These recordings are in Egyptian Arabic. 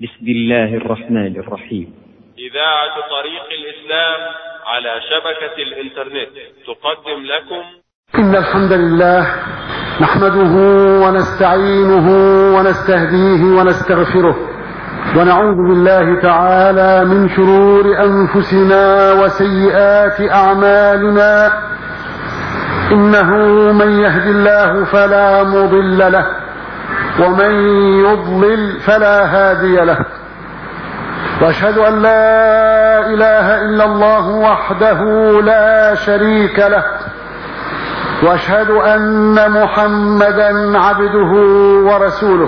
بسم الله الرحمن الرحيم إذاعة طريق الإسلام على شبكة الإنترنت تقدم لكم إن الحمد لله نحمده ونستعينه ونستهديه ونستغفره ونعوذ بالله تعالى من شرور أنفسنا وسيئات أعمالنا إنه من يهد الله فلا مضل له ومن يضلل فلا هادي له واشهد ان لا اله الا الله وحده لا شريك له واشهد ان محمدا عبده ورسوله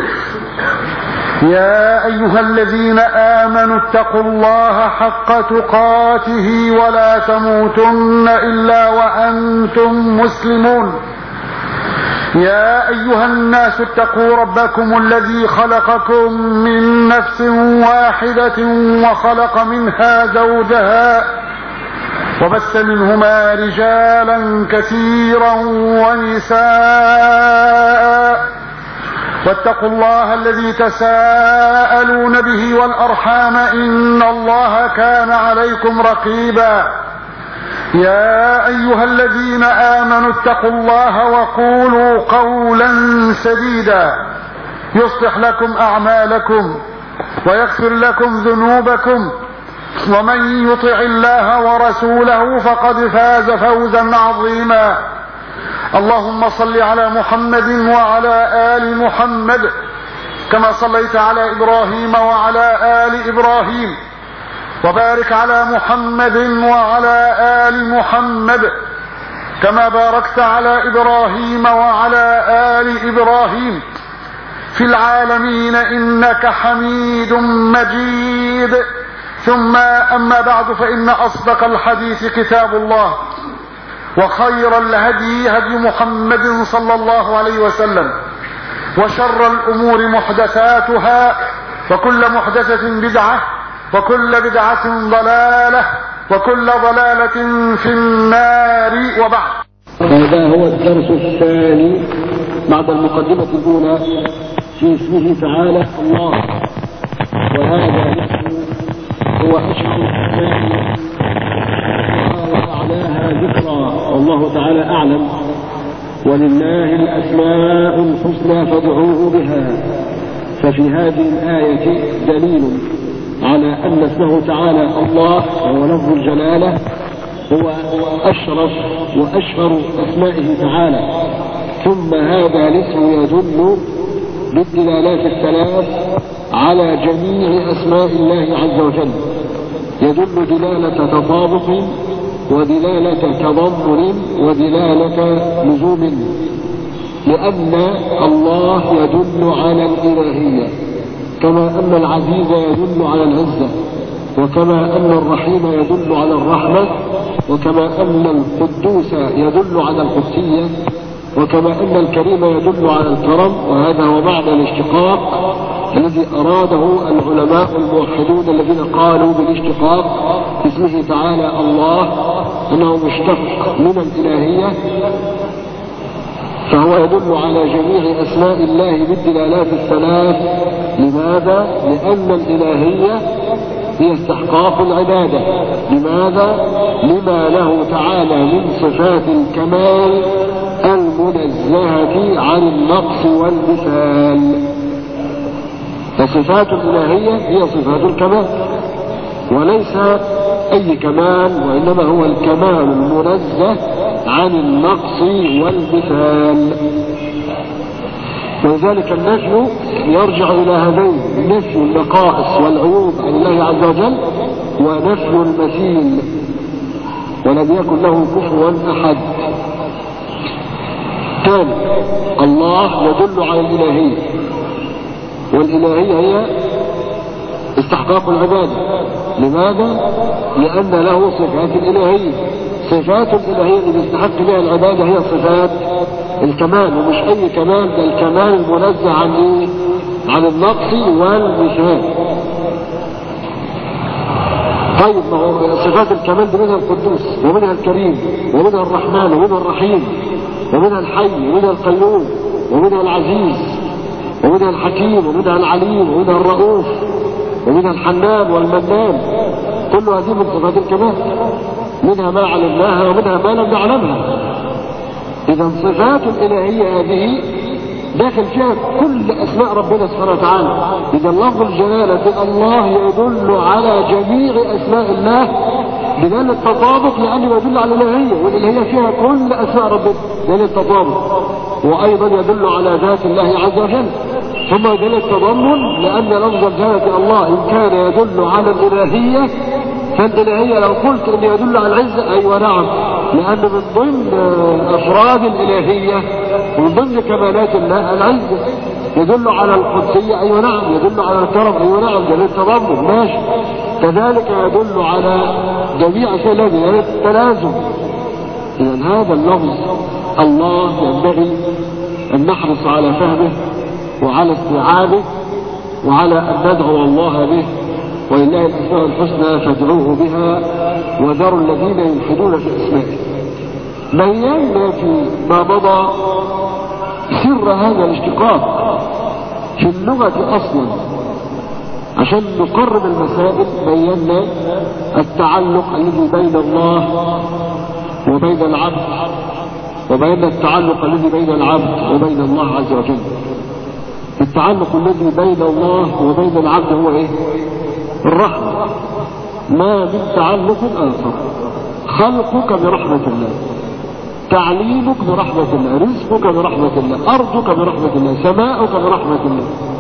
يا ايها الذين امنوا اتقوا الله حق تقاته ولا تموتن الا وانتم مسلمون يا ايها الناس اتقوا ربكم الذي خلقكم من نفس واحده وخلق منها زوجها وبث منهما رجالا كثيرا ونساء واتقوا الله الذي تساءلون به والارحام ان الله كان عليكم رقيبا يا ايها الذين امنوا اتقوا الله وقولوا قولا سديدا يصلح لكم اعمالكم ويغفر لكم ذنوبكم ومن يطع الله ورسوله فقد فاز فوزا عظيما اللهم صل على محمد وعلى ال محمد كما صليت على ابراهيم وعلى ال ابراهيم وبارك على محمد وعلى ال محمد كما باركت على ابراهيم وعلى ال ابراهيم في العالمين انك حميد مجيد ثم اما بعد فان اصدق الحديث كتاب الله وخير الهدي هدي محمد صلى الله عليه وسلم وشر الامور محدثاتها وكل محدثه بدعه وكل بدعة ضلالة وكل ضلالة في النار وبعد هذا هو الدرس الثاني بعد المقدمة الأولى في اسمه تعالى الله وهذا الاسم هو أشهر الأسماء وأعلاها ذكرى والله تعالى أعلم ولله الأسماء الحسنى فادعوه بها ففي هذه الآية دليل على أن اسمه تعالى الله وهو لفظ الجلالة هو أشرف وأشهر أسمائه تعالى ثم هذا الاسم يدل بالدلالات الثلاث على جميع أسماء الله عز وجل يدل دلالة تطابق ودلالة تضمن ودلالة لزوم لأن الله يدل على الإلهية كما أن العزيز يدل على العزة وكما أن الرحيم يدل على الرحمة وكما أن القدوس يدل على القدسية وكما أن الكريم يدل على الكرم وهذا هو معنى الاشتقاق الذي أراده العلماء الموحدون الذين قالوا بالاشتقاق اسمه تعالى الله أنه مشتق من الإلهية فهو يدل على جميع أسماء الله بالدلالات الثلاث لماذا؟ لأن الإلهية هي استحقاق العبادة لماذا؟ لما له تعالى من صفات الكمال المنزهة عن النقص والمثال فصفات الإلهية هي صفات الكمال وليس أي كمال وإنما هو الكمال المنزه عن النقص والمثال ولذلك النفي يرجع إلى هذين نفي النقائص والعيوب عن الله عز وجل ونفي المثيل ولم يكن له كفوا أحد ثاني الله يدل على الإلهية والإلهية هي استحقاق العبادة لماذا؟ لأن له صفات الإلهية صفات الإلهية اللي بيستحق بها العبادة هي صفات الكمال ومش أي كمال ده الكمال المنزه عن إيه؟ عن النقص والمثال طيب ما هو صفات الكمال دي منها القدوس ومنها الكريم ومنها الرحمن ومنها الرحيم ومنها الحي ومنها القيوم ومنها العزيز ومنها الحكيم ومنها العليم ومنها الرؤوف ومنها الحنان والمنان كل هذه من صفات الكمال منها ما علمناها ومنها ما لم نعلمها اذا صفات الالهية هذه داخل فيها كل اسماء ربنا سبحانه وتعالى اذا لفظ الجلالة الله يدل على جميع اسماء الله بدل التطابق لانه يدل على الالهية والالهية فيها كل اسماء ربنا دليل التطابق وايضا يدل على ذات الله عز وجل ثم يدل التضمن لان لفظ الجلالة الله ان كان يدل على الالهية فالإلهية لو قلت أن يدل على العزة أيوة نعم لأن من ضمن أفراد الإلهية ومن ضمن كمالات الله العزة يدل على القدسية أيوة نعم يدل على الكرم أيوة نعم دليل التضمن ماشي كذلك يدل على جميع شيء دليل التلازم إذا هذا اللفظ الله ينبغي أن نحرص على فهمه وعلى استيعابه وعلى أن ندعو الله به ولله الأسماء الحسنى فادعوه بها وذروا الذين يلحدون في أسمائه بينا في ما مضى سر هذا الاشتقاق في اللغة أصلا عشان نقرب المسائل بينا التعلق الذي بين الله وبين العبد وبين التعلق الذي بين العبد وبين الله عز وجل التعلق الذي بين الله وبين العبد هو ايه الرحمة ما من تعلق آخر خلقك برحمة الله تعليمك برحمة الله رزقك برحمة الله أرضك برحمة الله سماؤك برحمة الله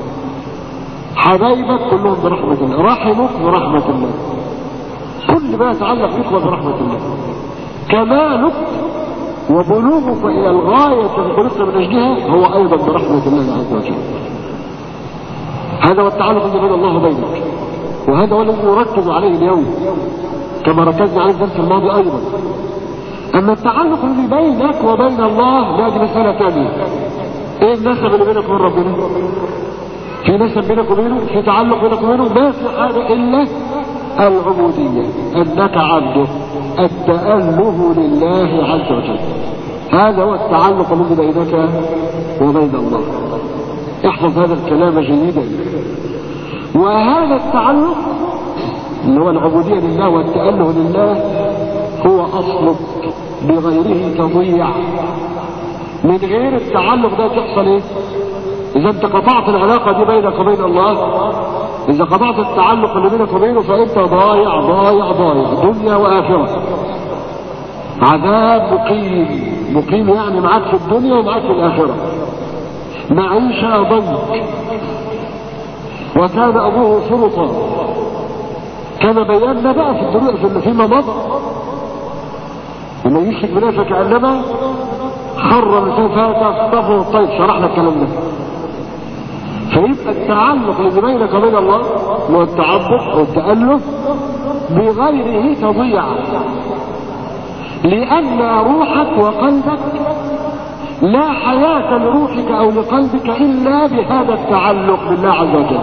حبايبك كلهم برحمة الله رحمك برحمة الله كل ما يتعلق بك برحمة الله كمالك وبلوغك إلى الغاية التي خلقت من أجلها هو أيضا برحمة الله عز وجل هذا هو التعلق الذي بين الله وبينك وهذا هو الذي نركز عليه اليوم كما ركزنا عليه الدرس الماضي ايضا اما التعلق الذي بينك وبين الله لا دي مسألة ثانية ايه النسب اللي بينك وبين ربنا في نسب بينك وبينه في تعلق بينك وبينه ما في حاجة الا العبودية انك عبده التأله لله عز وجل هذا هو التعلق الذي بينك وبين الله احفظ هذا الكلام جيدا وهذا التعلق اللي هو العبودية لله والتأله لله هو أصلك بغيره تضيع من غير التعلق ده تحصل ايه اذا انت قطعت العلاقة دي بينك وبين الله اذا قطعت التعلق اللي بينك وبينه فانت ضايع ضايع ضايع دنيا واخرة عذاب مقيم مقيم يعني معاك في الدنيا ومعاك في الاخرة معيشة ضنك وكان ابوه فرطا كما بينا بقى في الدروس اللي فيما مضى لما يشرك بالله فكأنما خر الانسان فتصطفه الطيب شرحنا الكلام ده فيبقى التعلق اللي بينك وبين الله هو التعبد والتألف بغيره تضيع لأن روحك وقلبك لا حياة لروحك أو لقلبك إلا بهذا التعلق بالله عز وجل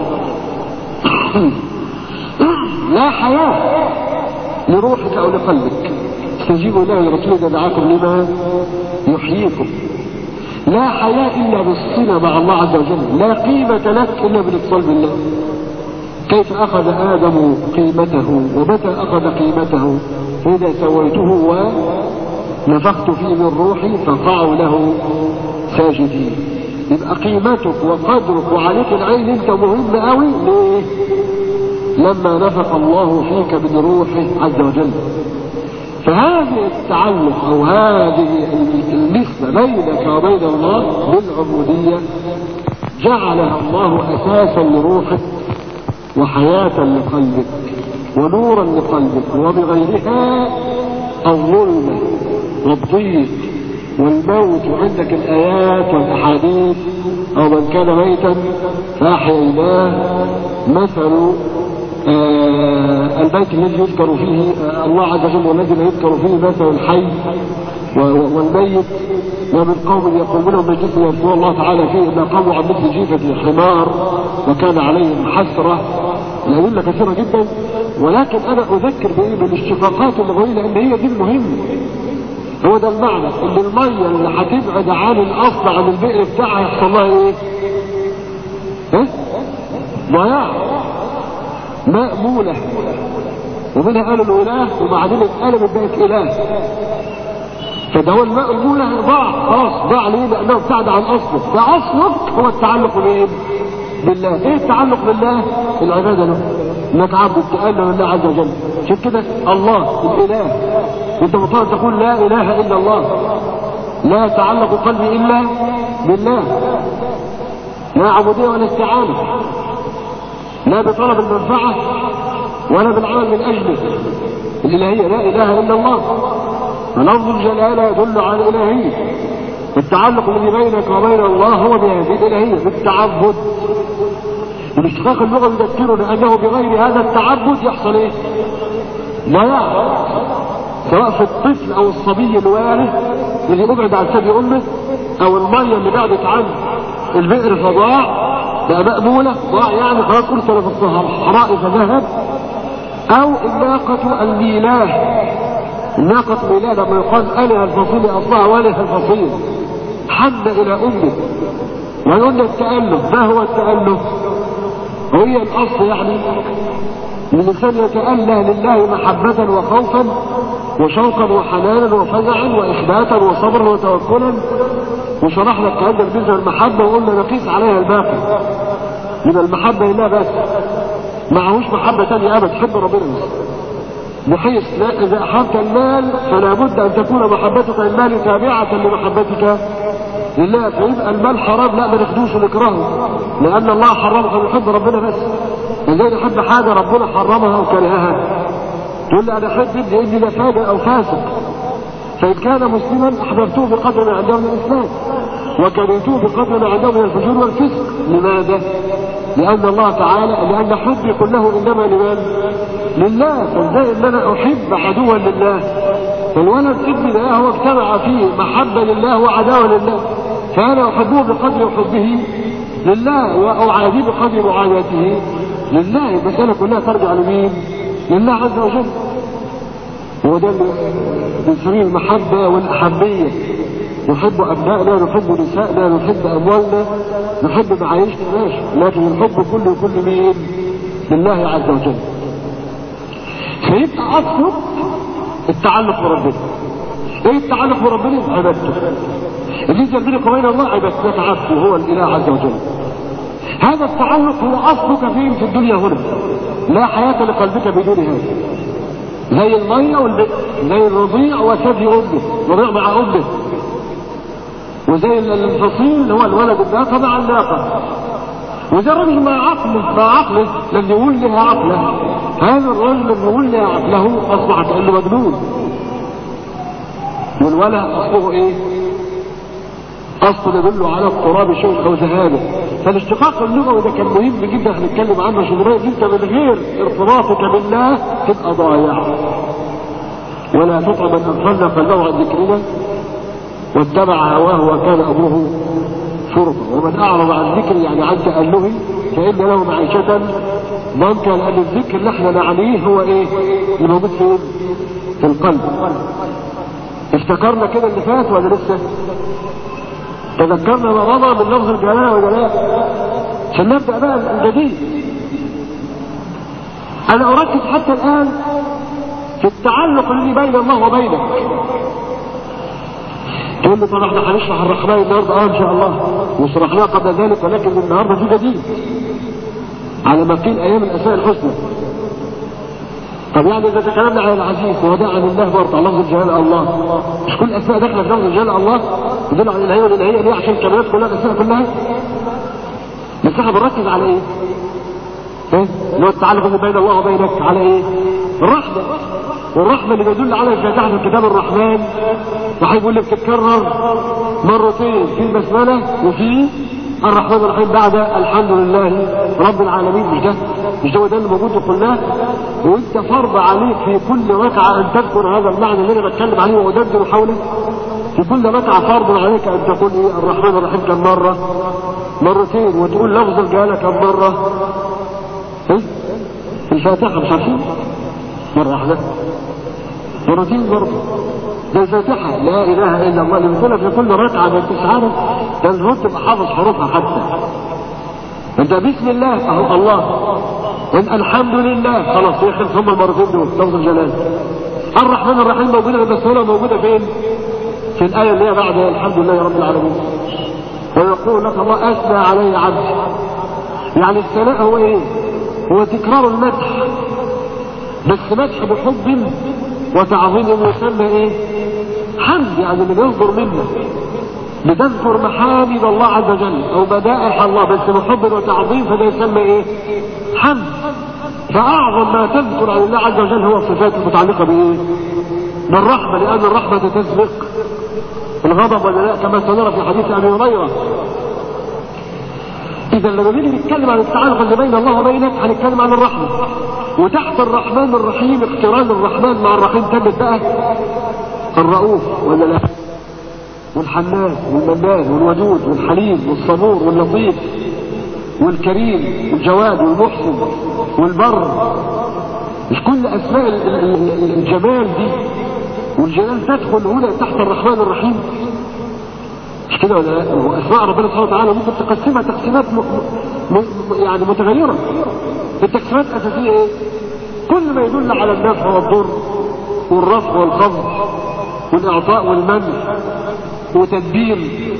لا حياة لروحك أو لقلبك استجيبوا الله لرسول إذا دعاكم لما يحييكم لا حياة إلا بالصلة مع الله عز وجل لا قيمة لك إلا بالاتصال بالله كيف أخذ آدم قيمته ومتى أخذ قيمته إذا سويته ونفخت فيه من روحي فقعوا له ساجدين يبقى قيمتك وقدرك وعليك العين انت مهم قوي ليه لما نفخ الله فيك من روحه عز وجل فهذه التعلق او هذه النسبة بينك وبين الله بالعبودية جعلها الله اساسا لروحك وحياة لقلبك ونورا لقلبك وبغيرها الظلمة والضيق والموت عندك الآيات والأحاديث أو من كان ميتا فأحييناه مثل آه البيت الذي يذكر فيه آه الله عز وجل والذي لا يذكر فيه مثل الحي والميت ومن قوم يقومون بالجسم يذكرون الله تعالى فيه إذا قاموا عن مثل جيفة الحمار وكان عليهم حسرة الأدلة كثيرة جدا ولكن أنا أذكر بإيه بالاشتقاقات اللغوية لأن هي دي المهمة هو ده المعنى ان المية اللي هتبعد عن الاصل عن البئر بتاعها يحصل لها ايه ها ضياع مأمولة ومنها قالوا الإله وبعدين اتقلبت بقت إله فده هو الماء المولى ضاع خلاص ضاع ليه؟ لأنه ابتعد عن أصله فأصلك هو التعلق بإيه؟ بالله إيه التعلق بالله؟ العبادة له إنك عبد تأله لله عز وجل عشان كده الله الإله أنت مطالب تقول لا إله إلا الله لا يتعلق قلبي إلا بالله لا عبودية ولا استعانة لا بطلب المنفعة ولا بالعمل من أجله الإلهية لا إله إلا الله فلفظ الجلالة يدل على الإلهية التعلق الذي بينك وبين الله هو بهذه الإلهية بالتعبد الاشتقاق اللغوي يذكرنا أنه بغير هذا التعبد يحصل إيه؟ ضياع سواء في الطفل أو الصبي الوارث اللي أبعد عن ثدي أمه أو المية اللي بعدت عن البئر فضاع بقى مأمولة ضاع يعني خلاص أرسل في الصحراء فذهب أو الناقة الميلاه الناقة ميلاه لما يقال أله الفصيل أصلها وله الفصيل حن إلى أمه وقلنا التألف ما هو التألف هي الأصل يعني الإنسان يتأله لله محبة وخوفا وشوقا وحنانا وفزعا وإخباتا وصبرا وتوكلا وشرحنا الكلام ده بالنسبة للمحبة وقلنا نقيس عليها الباقي من المحبة لله بس معهوش محبة تانية أبدا تحب ربنا بس بحيث لا إذا أحببت المال فلا بد أن تكون محبتك للمال تابعة لمحبتك لله فيبقى المال حرام لا ما ناخدوش ونكرهه لأن الله حرمه فنحب ربنا بس ازاي نحب حاجة ربنا حرمها أو كرهها تقول لي أنا أحب ابني ابني لا فاجر أو فاسق فإن كان مسلما أحببته بقدر ما عنده من الإسلام وكرهته بقدر ما عنده من الفجور والفسق لماذا؟ لأن الله تعالى لأن حبي كله إنما لمن؟ لله فازاي ان انا احب عدوا لله فالولد ابني ده هو اجتمع فيه محبه لله وعداوه لله فانا احبه بقدر حبه لله واعاديه بقدر معاداته لله المساله كلها ترجع لمين؟ لله عز وجل هو ده اللي بنسميه المحبه والاحبيه نحب ابنائنا نحب نسائنا نحب اموالنا نحب معايشنا ماشي لكن الحب كله كل مين؟ لله عز وجل فيبقى اصله التعلق بربنا ايه التعلق بربنا عبادته اللي بينك وبين الله عبادتك عبده هو الاله عز وجل هذا التعلق هو اصلك فين في الدنيا هنا لا حياة لقلبك بدون هذا زي المية والبئر زي الرضيع وثدي امه رضيع مع امه وزي الفصيل اللي هو الولد الناقة مع الناقة وزي الرجل مع عقله مع عقله لم يقول لها عقله هذا الرجل لما يقول لها عقله اصبح كانه مجنون والولد اصله ايه؟ اصل يدل على اضطراب شيء او ذهابه فالاشتقاق اللغوي ده كان مهم جدا هنتكلم عنه عشان نبين انت من غير ارتباطك بالله تبقى ضايع ولا تطع من اغفلنا فله عن ذكرنا واتبع هواه وكان امره شرطا ومن اعرض عن ذكري يعني عن تألهي فان له معيشة ضنكا لان الذكر اللي احنا نعنيه هو ايه؟ اللي موجود فين؟ في القلب افتكرنا كده اللي فات ولا لسه؟ تذكرنا ما مضى من لفظ الجلالة ولا لا؟ عشان نبدأ بقى الجديد أنا أركز حتى الآن في التعلق الذي بين الله وبينك تقول لي طب احنا هنشرح الرحمن النهارده اه ان شاء الله وشرحناه قبل ذلك ولكن النهارده في جديد على ما قيل ايام الاسماء الحسنى طب يعني اذا تكلمنا عن العزيز وهو ده عن الله برضه لفظ الجلال الله مش كل الاسماء داخله في لفظ الجلال الله يدل على الالهيه والالهيه ليه عشان الكلمات كلها الاسماء كلها بس احنا بنركز على ايه؟ ايه؟ اللي هو التعلق اللي بين الله وبينك على ايه؟ الرحمه والرحمه اللي بيدل على فاتحه الكتاب الرحمن وهيقول لك تتكرر مرتين في البسمله وفي الرحمن الرحيم بعد الحمد لله رب العالمين مش ده مش هو ده اللي موجود وقلناه وانت فرض عليك في كل ركعه ان تذكر هذا المعنى اللي انا بتكلم عليه وادندن حوله في كل ركعه فرض عليك ان تقول ايه الرحمن الرحيم كم مره مرتين وتقول لفظ الجلاله كم مره ايه الفاتحه مش عارفين مره واحده مرتين برضه ده الفاتحة لا إله إلا الله اللي بتقولها في كل ركعة ما انتش عارف ده المفروض تبقى حافظ حروفها حتى أنت بسم الله أهو الله وإن الحمد لله خلاص هي خلص هم المرتين دول لفظ الجلال الرحمن الرحيم موجودة بس هنا موجودة فين؟ في الآية اللي هي بعد الحمد لله رب العالمين ويقول لك الله أثنى علي عبدي يعني الثناء هو إيه؟ هو تكرار المدح بس مدح بحب وتعظيم يسمى إيه؟ حمد يعني اللي بيصدر منك بتذكر محامد الله عز وجل او مدائح الله بس بحب وتعظيم فده يسمى ايه حمد فاعظم ما تذكر عن الله عز وجل هو الصفات المتعلقه بايه بالرحمه لان الرحمه تسبق الغضب ولا لا كما سنرى في حديث ابي هريره اذا لما نيجي نتكلم عن التعلق اللي بين الله وبينك هنتكلم عن الرحمه وتحت الرحمن الرحيم اقتران الرحمن مع الرحيم تمت بقى الرؤوف ولا لا والحنان والمنان والودود والحليم والصبور واللطيف والكريم والجواد والمحسن والبر مش كل اسماء الجمال دي والجلال تدخل هنا تحت الرحمن الرحيم مش كده ولا لا اسماء ربنا سبحانه وتعالى ممكن تقسمها تقسيمات م... م... يعني متغيره التقسيمات الاساسيه ايه كل ما يدل على النفع والضر والرفع والخفض والاعطاء والمنع وتدبير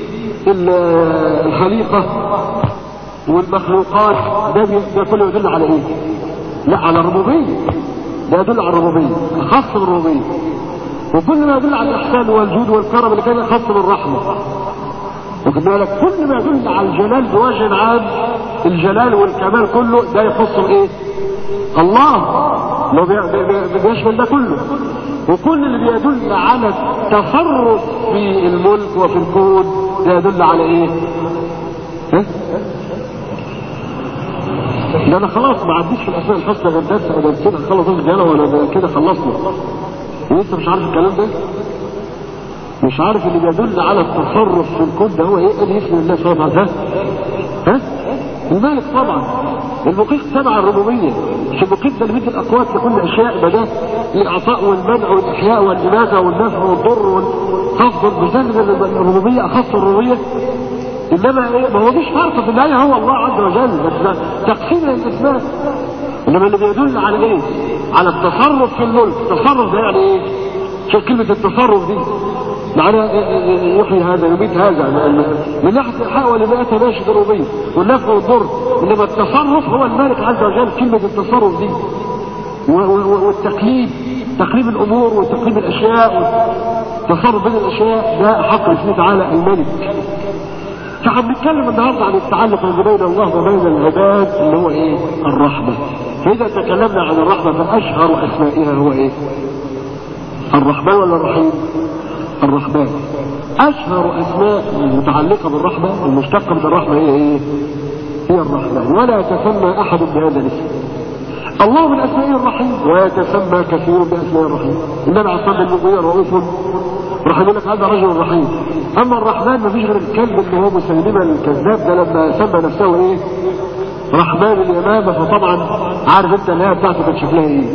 الخليقة والمخلوقات ده, ده كله يدل على ايه لا على الربوبية ده يدل على الربوبية خاص بالربوبية وكل ما يدل على الإحسان والجود والكرم اللي كان خاص بالرحمة واخد بالك كل ما يدل على الجلال بوجه عام الجلال والكمال كله ده يخص ايه الله لو بيشمل ده كله وكل اللي بيدل على التصرف في الملك وفي الكون ده يدل على ايه ها؟ ده انا خلاص ما عديش في الاسماء الحسنى غير درس او درسين هخلص الجنة ولا كده خلصنا وانت مش عارف الكلام ده مش عارف اللي بيدل على التصرف في الكون ده هو ايه ادي اسم الله سبحانه وتعالى ها ها المالك طبعا المقيت تبع الربوبيه مش المقيت ده اللي بيدي الاقوات لكل اشياء ده ده الاعطاء والمنع والاحياء والاماته والنفع والضر والخفض مش ده الربوبيه اخص الربوبيه انما ايه ما هو مفيش فرق في النهايه هو الله عز وجل بس تقسيم الاسماء انما اللي بيدل على ايه؟ على التصرف في الملك التصرف ده يعني ايه؟ شوف كلمه التصرف دي معناه يحيي هذا يميت هذا من ناحيه الحق والإماتة ماشي ضرورية والنفع والضر انما التصرف هو المالك عز وجل كلمه التصرف دي والتقليد تقليب الامور وتقليب الاشياء والتصرف بين الاشياء ده حق اسمه تعالى الملك فهنتكلم النهارده عن التعلق اللي بين الله وبين العباد اللي هو ايه؟ الرحمه. فاذا تكلمنا عن الرحمه فاشهر اسمائها هو ايه؟ الرحمن ولا الرحيم؟ الرحمن. اشهر اسماء المتعلقه بالرحمه المشتقه من الرحمه هي ايه؟ هي الرحمن ولا يتسمى احد بهذا الاسم. الله من اسمائه الرحيم ويتسمى كثير باسماء الرحيم. النبي عليه الصلاه والسلام رؤوف راح يقول لك هذا رجل رحيم اما الرحمن ما فيش غير الكلب اللي هو مسيلمه الكذاب ده لما سمى نفسه ايه رحمن اليمامه فطبعا عارف انت الهيه بتاعته كانت شكلها ايه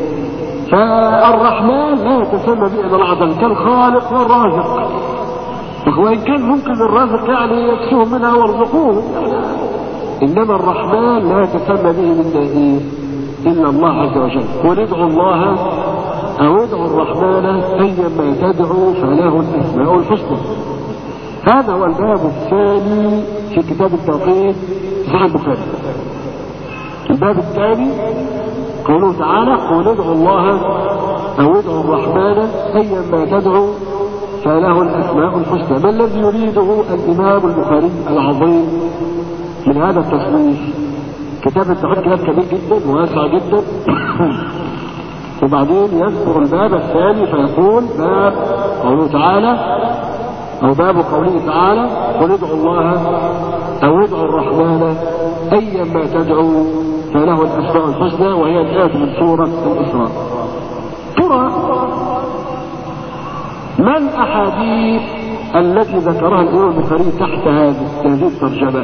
فالرحمن لا يتسمى به الا العظم كالخالق والرازق وان كان ممكن الرازق يعني يكسوهم منها وارزقوهم انما الرحمن لا يتسمى به من ايه الا الله عز وجل وندعو الله أو ادعوا الرحمن أيما تدعو فله الأسماء الحسنى هذا هو الباب الثاني في كتاب التوحيد صحيح البخاري الباب الثاني قوله تعالى قل ادعوا الله أو ادعوا الرحمن أيما تدعو فله الأسماء الحسنى ما الذي يريده الإمام البخاري العظيم من هذا التصنيف كتاب التوحيد كتاب كبير جدا وواسع جدا وبعدين يذكر الباب الثاني فيقول باب قوله تعالى او باب قوله تعالى قل ادعوا الله او ادعوا الرحمن ايما تدعو فله الاسماء الحسنى وهي الايه من سوره الاسراء ترى ما الاحاديث التي ذكرها الامام البخاري تحت هذه الترجمه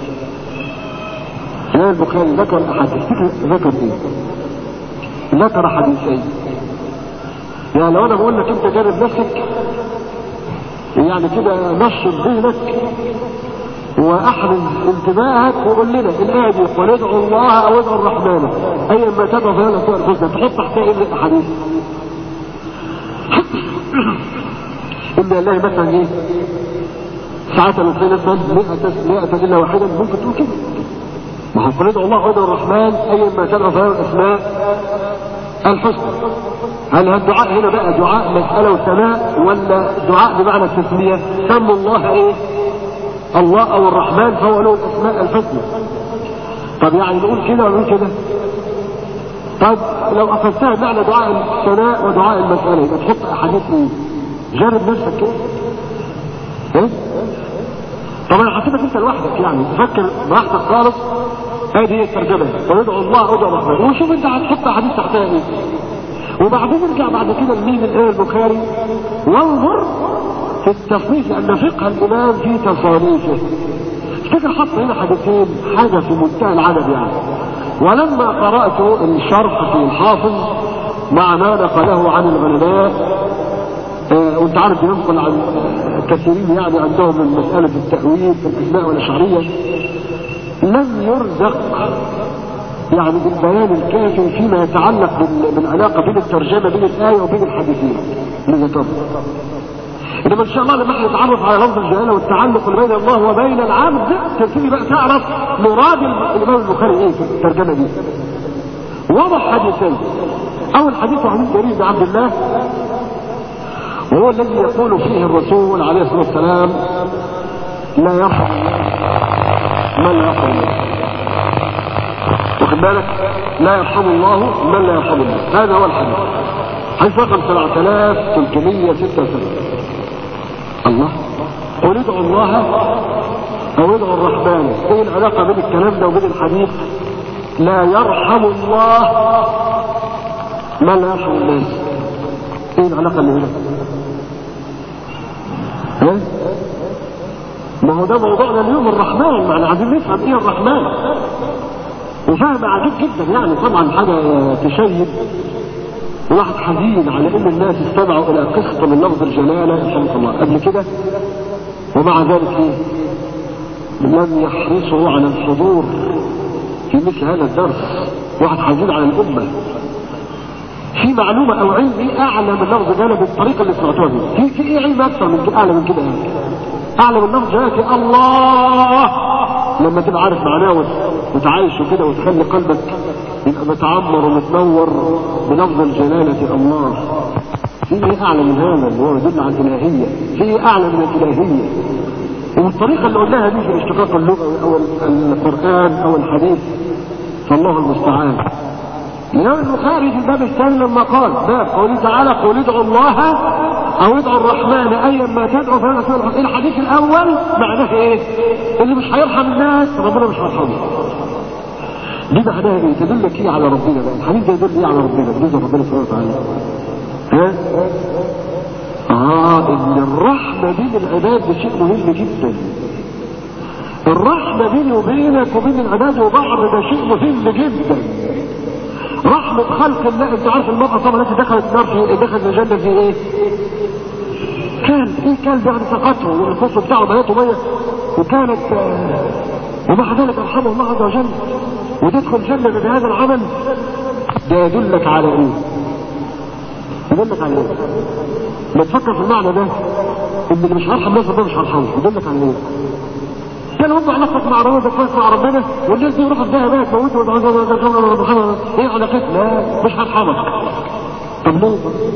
الامام البخاري ذكر احاديث ذكر ايه ذكر حديثين يعني لو انا بقول لك انت جرب نفسك يعني كده نشط ذهنك واحرز انتباهك وقول لنا الايه دي قل ادعوا الله او ادعوا الرحمن ايا ما تدعو فهي الاسماء الحسنى تحط تحتها ايه الاحاديث ان الله مثلا ايه ساعات لو في مثلا 100 100 الا واحدا ممكن تقول كده ما هو قل ادعوا الله وادعوا الرحمن ايا ما تدعو فهي الاسماء الحسنى هل الدعاء هنا بقى دعاء مسألة وثناء ولا دعاء بمعنى التسمية سموا الله ايه الله او الرحمن فهو له الاسماء الحسنى طب يعني نقول كده ولا نقول كده طب لو اخذتها بمعنى دعاء الثناء ودعاء المسألة يبقى تحط احاديث ايه جرب نفسك كده ايه طبعا هسيبك انت لوحدك يعني تفكر براحتك خالص هذه هي الترجمه وادعو الله وادعو الرحمن وشوف انت هتحط احاديث تحتها ايه وبعدين ارجع بعد كده لمين الايه البخاري وانظر في التصنيف لان فقه الامام في تصانيفه افتكر حط هنا حديثين حاجه في منتهى العدد يعني ولما قرات الشرح في الحافظ مع ما نقله عن العلماء آه وانت عارف ينقل عن كثيرين يعني عندهم من مسألة التأويل في الأسماء والأشعرية لم يرزق يعني بالبيان الكافي فيما يتعلق بالعلاقة بين الترجمة بين الآية وبين الحديثين اللي ذكرنا انما ان شاء الله لما احنا نتعرف على لفظ الجلاله والتعلق اللي بين الله وبين العبد تبتدي بقى تعرف مراد الامام البخاري ايه في الترجمه دي وضح حديثين اول حديث حديث جرير بن عبد الله وهو الذي يقول فيه الرسول عليه الصلاه والسلام لا يرحم من لا يرحم الله واخد بالك لا يرحم الله من لا يرحم الله هذا هو الحديث حديث رقم 7376 الله قل ادعوا الله او ادعوا الرحمن ايه العلاقه بين الكلام ده وبين الحديث لا يرحم الله من لا يرحم الناس ايه العلاقه اللي هنا ها ما هو ده موضوعنا اليوم الرحمن معنى عايزين نفهم ايه الرحمن وفهم عجيب جدا يعني طبعا حاجه تشيب واحد حزين على ان الناس استمعوا الى قسط من لفظ الجلاله رحمه الله قبل كده ومع ذلك ايه لم يحرصوا على الحضور في مثل هذا الدرس واحد حزين على الامه في معلومه او علم ايه اعلى من لفظ الجلاله بالطريقه اللي سمعتوها دي في في ايه علم اكثر من كده اعلى من كده يعني اعلى من لفظ جلاله الله لما تبقى عارف معناه وتعايش كده وتخلي قلبك يبقى متعمر ومتنور بلفظ الجلالة الله في ايه اعلى من هذا اللي هو يدل على الالهية في ايه اعلى من الالهية والطريقة اللي قلناها دي في الاشتقاق اللغوي او القرآن او الحديث فالله المستعان الإمام البخاري في الباب الثاني لما قال باب قوله تعالى قل ادعوا الله أو ادعوا الرحمن أيا ما تدعوا فلا تدعوا الحديث الأول معناه إيه؟ اللي مش هيرحم الناس ربنا مش هيرحمه دي معناها ايه تدلك ايه على ربنا بقى الحديث ده يدل ايه على ربنا بالنسبه لربنا سبحانه وتعالى ها اه ان الرحمه بين العباد ده شيء مهم جدا الرحمه بيني وبينك وبين العباد وبعض ده شيء مهم جدا رحمة خلق الله انت عارف المرأة طبعا التي دخلت النار في دخلت الجنة في ايه؟ كلب ايه كلب يعني سقطه والفصل بتاعه بناته مية وكانت آه ومع ذلك ارحمه الله عز وجل وتدخل الجنة بهذا العمل ده يدلك على ايه يدلك على ايه ما تفكر في المعنى ده ان اللي مش هيرحم الناس ربنا مش هيرحمه يدلك على ايه كان هم علاقتك مع ربنا كويس مع ربنا والناس دي يروحوا الدهب بقى تموتوا وتعالى ايه علاقتنا لا مش هرحمك طب ليه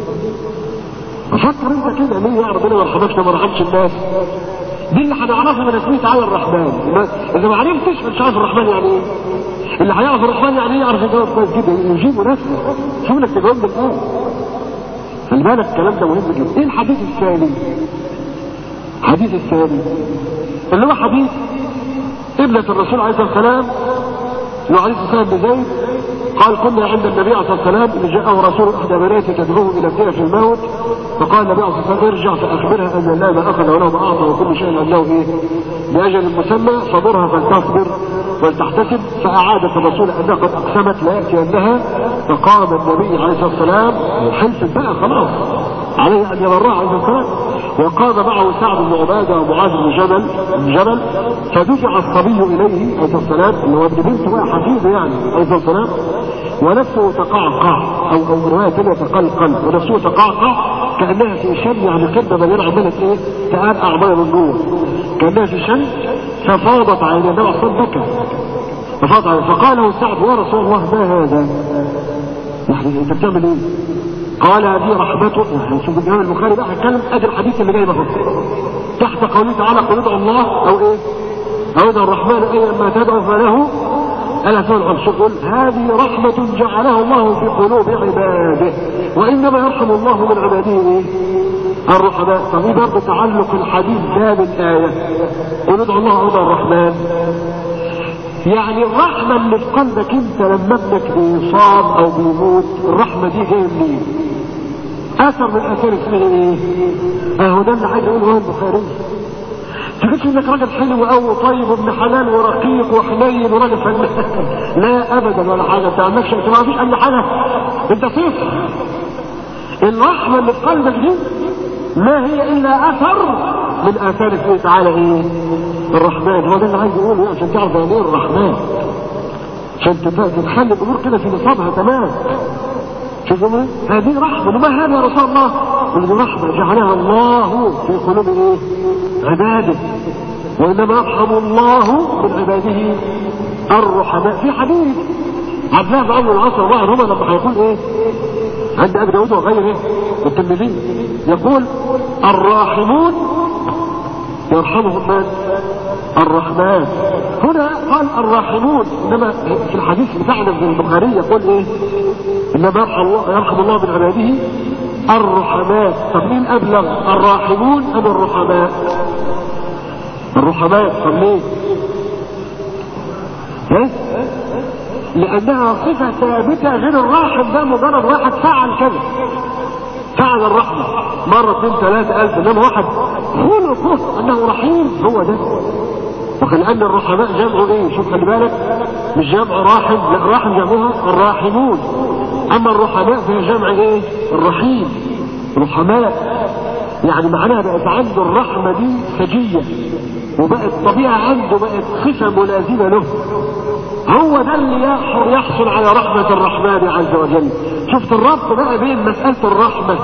فكر انت كده ليه يا ربنا ما يرحمكش ما رحمش الناس دي اللي هنعرفها من اسمه تعالى الرحمن اذا ما عرفتش مش عارف الرحمن يعني ايه اللي هيعرف الرحمن يعني ايه يعرف يجاوب كويس جدا يجيبه نفسه شوف لك تجاوب بالآن خلي بالك الكلام ده مهم جدا ايه الحديث الثاني الحديث الثاني اللي هو حديث ابنة الرسول عليه الصلاة والسلام وعليه الصلاة والسلام بزيد قال كنا عند النبي عليه الصلاة والسلام إن جاءه رسول إحدى بناته تدعوه إلى ابنها في الموت فقال النبي عليه الصلاة والسلام ارجع فأخبرها أن الله ما أخذ وله ما أعطى وكل شيء عنده إيه بأجل مسمى فضرها فلتصبر ولتحتسب فأعادت الرسول أنها قد أقسمت لا يأتي أنها فقام النبي عليه الصلاة والسلام حلفت بقى خلاص عليه أن يبرها عليه الصلاة والسلام وقام معه سعد بن عبادة ومعاذ بن جبل بن جبل فدفع الصبي إليه عليه السلام اللي هو ابن بنت بقى حفيظه يعني عليه السلام ونفسه تقعقع أو أو رواية ثانية تقلقل ونفسه تقعقع كأنها في شم يعني كده مليانة عمالة إيه تقرقع مية من جوه كأنها في شم ففاضت عين النبي عليه الصلاة بكى ففاضت عين فقال له سعد يا رسول الله ما هذا؟ يعني أنت بتعمل إيه؟ قال هذه رحمته شوف الإمام البخاري بقى هيتكلم ادي الحديث اللي جاي اهو تحت قوله تعالى قل ادعوا الله او ايه؟ او ادعوا الرحمن ايا ما تدعو فله الا سؤال العرش يقول هذه رحمة جعلها الله في قلوب عباده وانما يرحم الله من عباده ايه؟ الرحماء طب ايه برضه تعلق الحديث ده بالايه قل ادعوا الله او ادعوا الرحمن يعني الرحمة اللي في قلبك انت لما ابنك بيصاب او بيموت الرحمة دي جاية منين؟ اثر من اثار اسمه ايه؟ اهو ده اللي عايز اقوله هو البخاري تحس انك راجل حلو قوي وطيب وابن حلال ورقيق وحنين وراجل فنان لا ابدا ولا حاجه انت ما عندكش انت ما فيش اي حاجه انت صفر الرحمه اللي في قلبك دي ما هي الا اثر من اثار اسمه تعالى ايه؟ الرحمن هو ده اللي عايز يقوله عشان تعرف يعني ايه الرحمن عشان تتخلي الامور كده في نصابها تمام شوفوا هذه رحمة وما هذا يا رسول الله هذه رحمة جعلها الله في قلوب ايه عباده وانما يرحم الله من عباده الرحماء في حديث عبد الله بن عمرو العاص الله عنهما لما هيقول ايه عند ابي داود وغيره والترمذي يقول الراحمون يرحمهم من الرحمن هنا قال الراحمون انما في الحديث بتاعنا في البخاري يقول ايه انما يرحم الله يرحم الله من عباده الرحماء طب مين ابلغ الراحمون ام الرحماء الرحماء طب ليه ها لانها صفة ثابتة غير الراحم ده مجرد واحد فعل كذا فعل الرحمة مرة اثنين ثلاثة ألف إنما واحد خلقه أنه رحيم هو ده وكأن الرحماء جمع إيه شوف خلي بالك مش جمع راحم لا راحم جمعها الراحمون أما الرحماء فهي جمع إيه الرحيم رحماء يعني معناها بقت عنده الرحمة دي سجية وبقت طبيعة عنده بقت صفة ملازمة له هو ده اللي يحصل على رحمة الرحمن عز وجل شفت الربط بقى بين مسألة الرحمة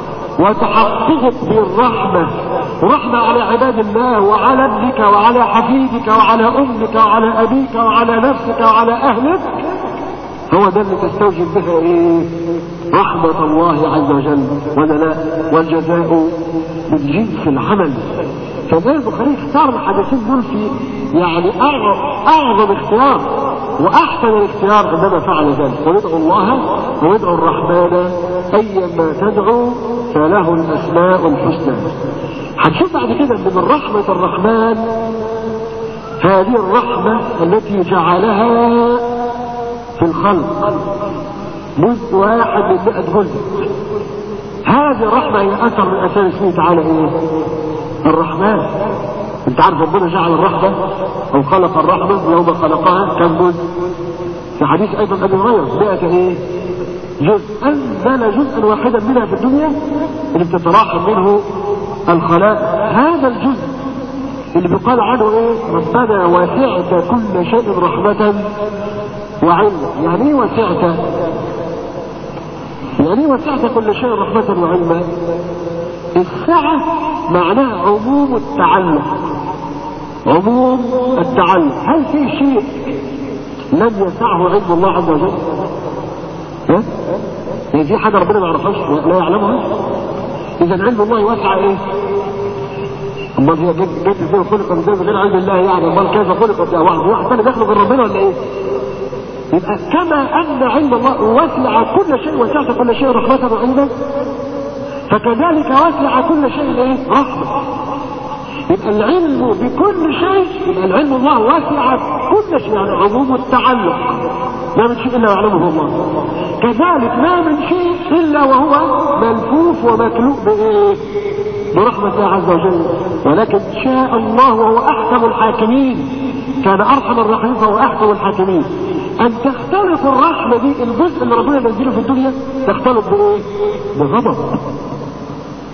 وتحققك بالرحمة ورحمة على عباد الله وعلى ابنك وعلى حفيدك وعلى امك وعلى ابيك وعلى نفسك وعلى اهلك هو ده اللي تستوجب بها ايه رحمة الله عز وجل ولا لا والجزاء من جنس العمل فده البخاري اختار الحديثين دول في يعني اعظم اعظم اختيار واحسن الاختيار عندما فعل ذلك ويدعو الله ويدعو الرحمن ايما تدعو فله الاسماء الحسنى هتشوف بعد كده ان من رحمة الرحمن هذه الرحمة التي جعلها في الخلق جزء واحد من مئة جزء هذه الرحمة هي اثر من اثار اسمه تعالى ايه الرحمن انت عارف ربنا جعل الرحمة او خلق الرحمة يوم خلقها كم جزء في حديث ايضا ابي هريرة مئة ايه جزء انزل جزءا واحدا منها في الدنيا اللي بتتراحم منه الخلاء هذا الجزء اللي بيقال عنه ايه ربنا وسعت كل شيء رحمة وعلما يعني ايه وسعت يعني ايه وسعت كل شيء رحمة وعلما السعة معناها عموم التعلق عموم التعلق هل في شيء لم يسعه علم الله عز وجل ها؟ يعني في حاجة ربنا ما يعرفهاش لا يعلمها اذا علم الله واسع ايه امال هي جت جت ازاي خلقت ازاي من غير علم الله يعني امال كيف خلقت يا واحد واحد ثاني داخل من ربنا ولا ايه يبقى كما ان علم الله وسع كل شيء وسعت كل شيء رحمة وعلما فكذلك وسع كل شيء ايه رحمة يبقى العلم بكل شيء يبقى العلم الله وسع كل شيء يعني عموم التعلق ما من شيء الا يعلمه الله كذلك ما من شيء الا وهو ملفوف ومكلوء بايه برحمة الله عز وجل ولكن شاء الله وهو احكم الحاكمين كان ارحم الراحمين فهو احكم الحاكمين ان تختلط الرحمة دي الجزء اللي ربنا ينزله في الدنيا تختلط بايه بغضب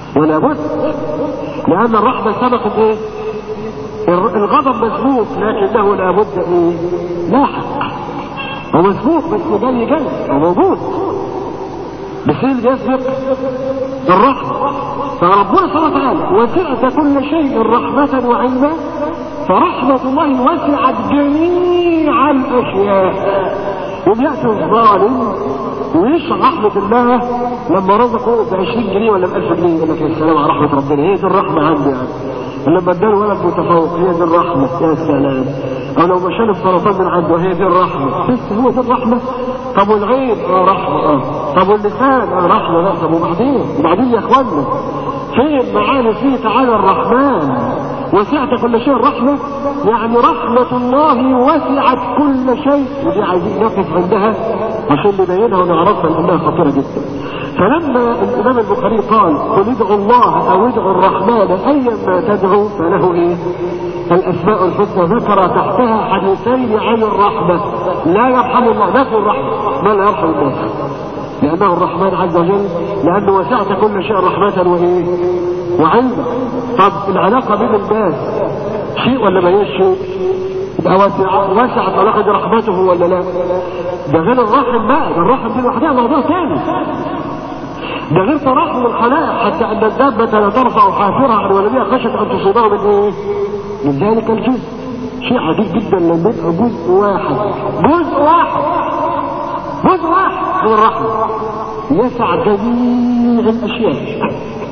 ولا بد لأن الرحمة سبقت إيه؟ الغضب مسبوق لكنه لابد إيه؟ لاحق هو مسبوق بس جاي جاي هو موجود بس اللي يسبق الرحمة فربنا سبحانه وتعالى وسعت كل شيء رحمة وعلما فرحمة الله وسعت جميع الأشياء وبيأتي الظالم ويشرح رحمة الله لما رزقه ب 20 جنيه ولا ب 1000 جنيه يقول لك يا سلام على رحمة ربنا هي دي الرحمة عندي يعني لما اداله ولد متفوق هي دي الرحمة يا سلام او لو مشاني السرطان من عنده هي دي الرحمة بس هو دي الرحمة طب والعين اه رحمة اه طب واللسان اه رحمة لا طب وبعدين وبعدين يا اخوانا فين معاني فيه تعالى الرحمن وسعت كل شيء الرحمة يعني رحمة الله وسعت كل شيء ودي عايزين نقف عندها عشان نبينها ونعرفها لانها خطيرة جدا فلما الامام البخاري قال قل ادعوا الله او ادعوا الرحمن ايا ما تدعو فله ايه الاسماء الحسنى ذكر تحتها حديثين عن الرحمة لا يرحم الله نفي الرحمة ما لا يرحم الناس لأنه الرحمن عز وجل لأنه وسعت كل شيء رحمة وإيه وعلما طب العلاقة بين الناس شيء ولا ما هيش شيء يبقى وسع وسعت علاقة رحمته ولا لا ده غير الرحم بقى ده الرحم دي لوحدها موضوع ثاني ده غير ترحم الخلائق حتى ان الدابة لا ترفع حافرها عن ولدها خشية ان تصيبها من ايه؟ من ذلك الجزء شيء عجيب جدا لما يبقى جزء واحد جزء واحد جزء واحد من الرحمة يسع جميع الاشياء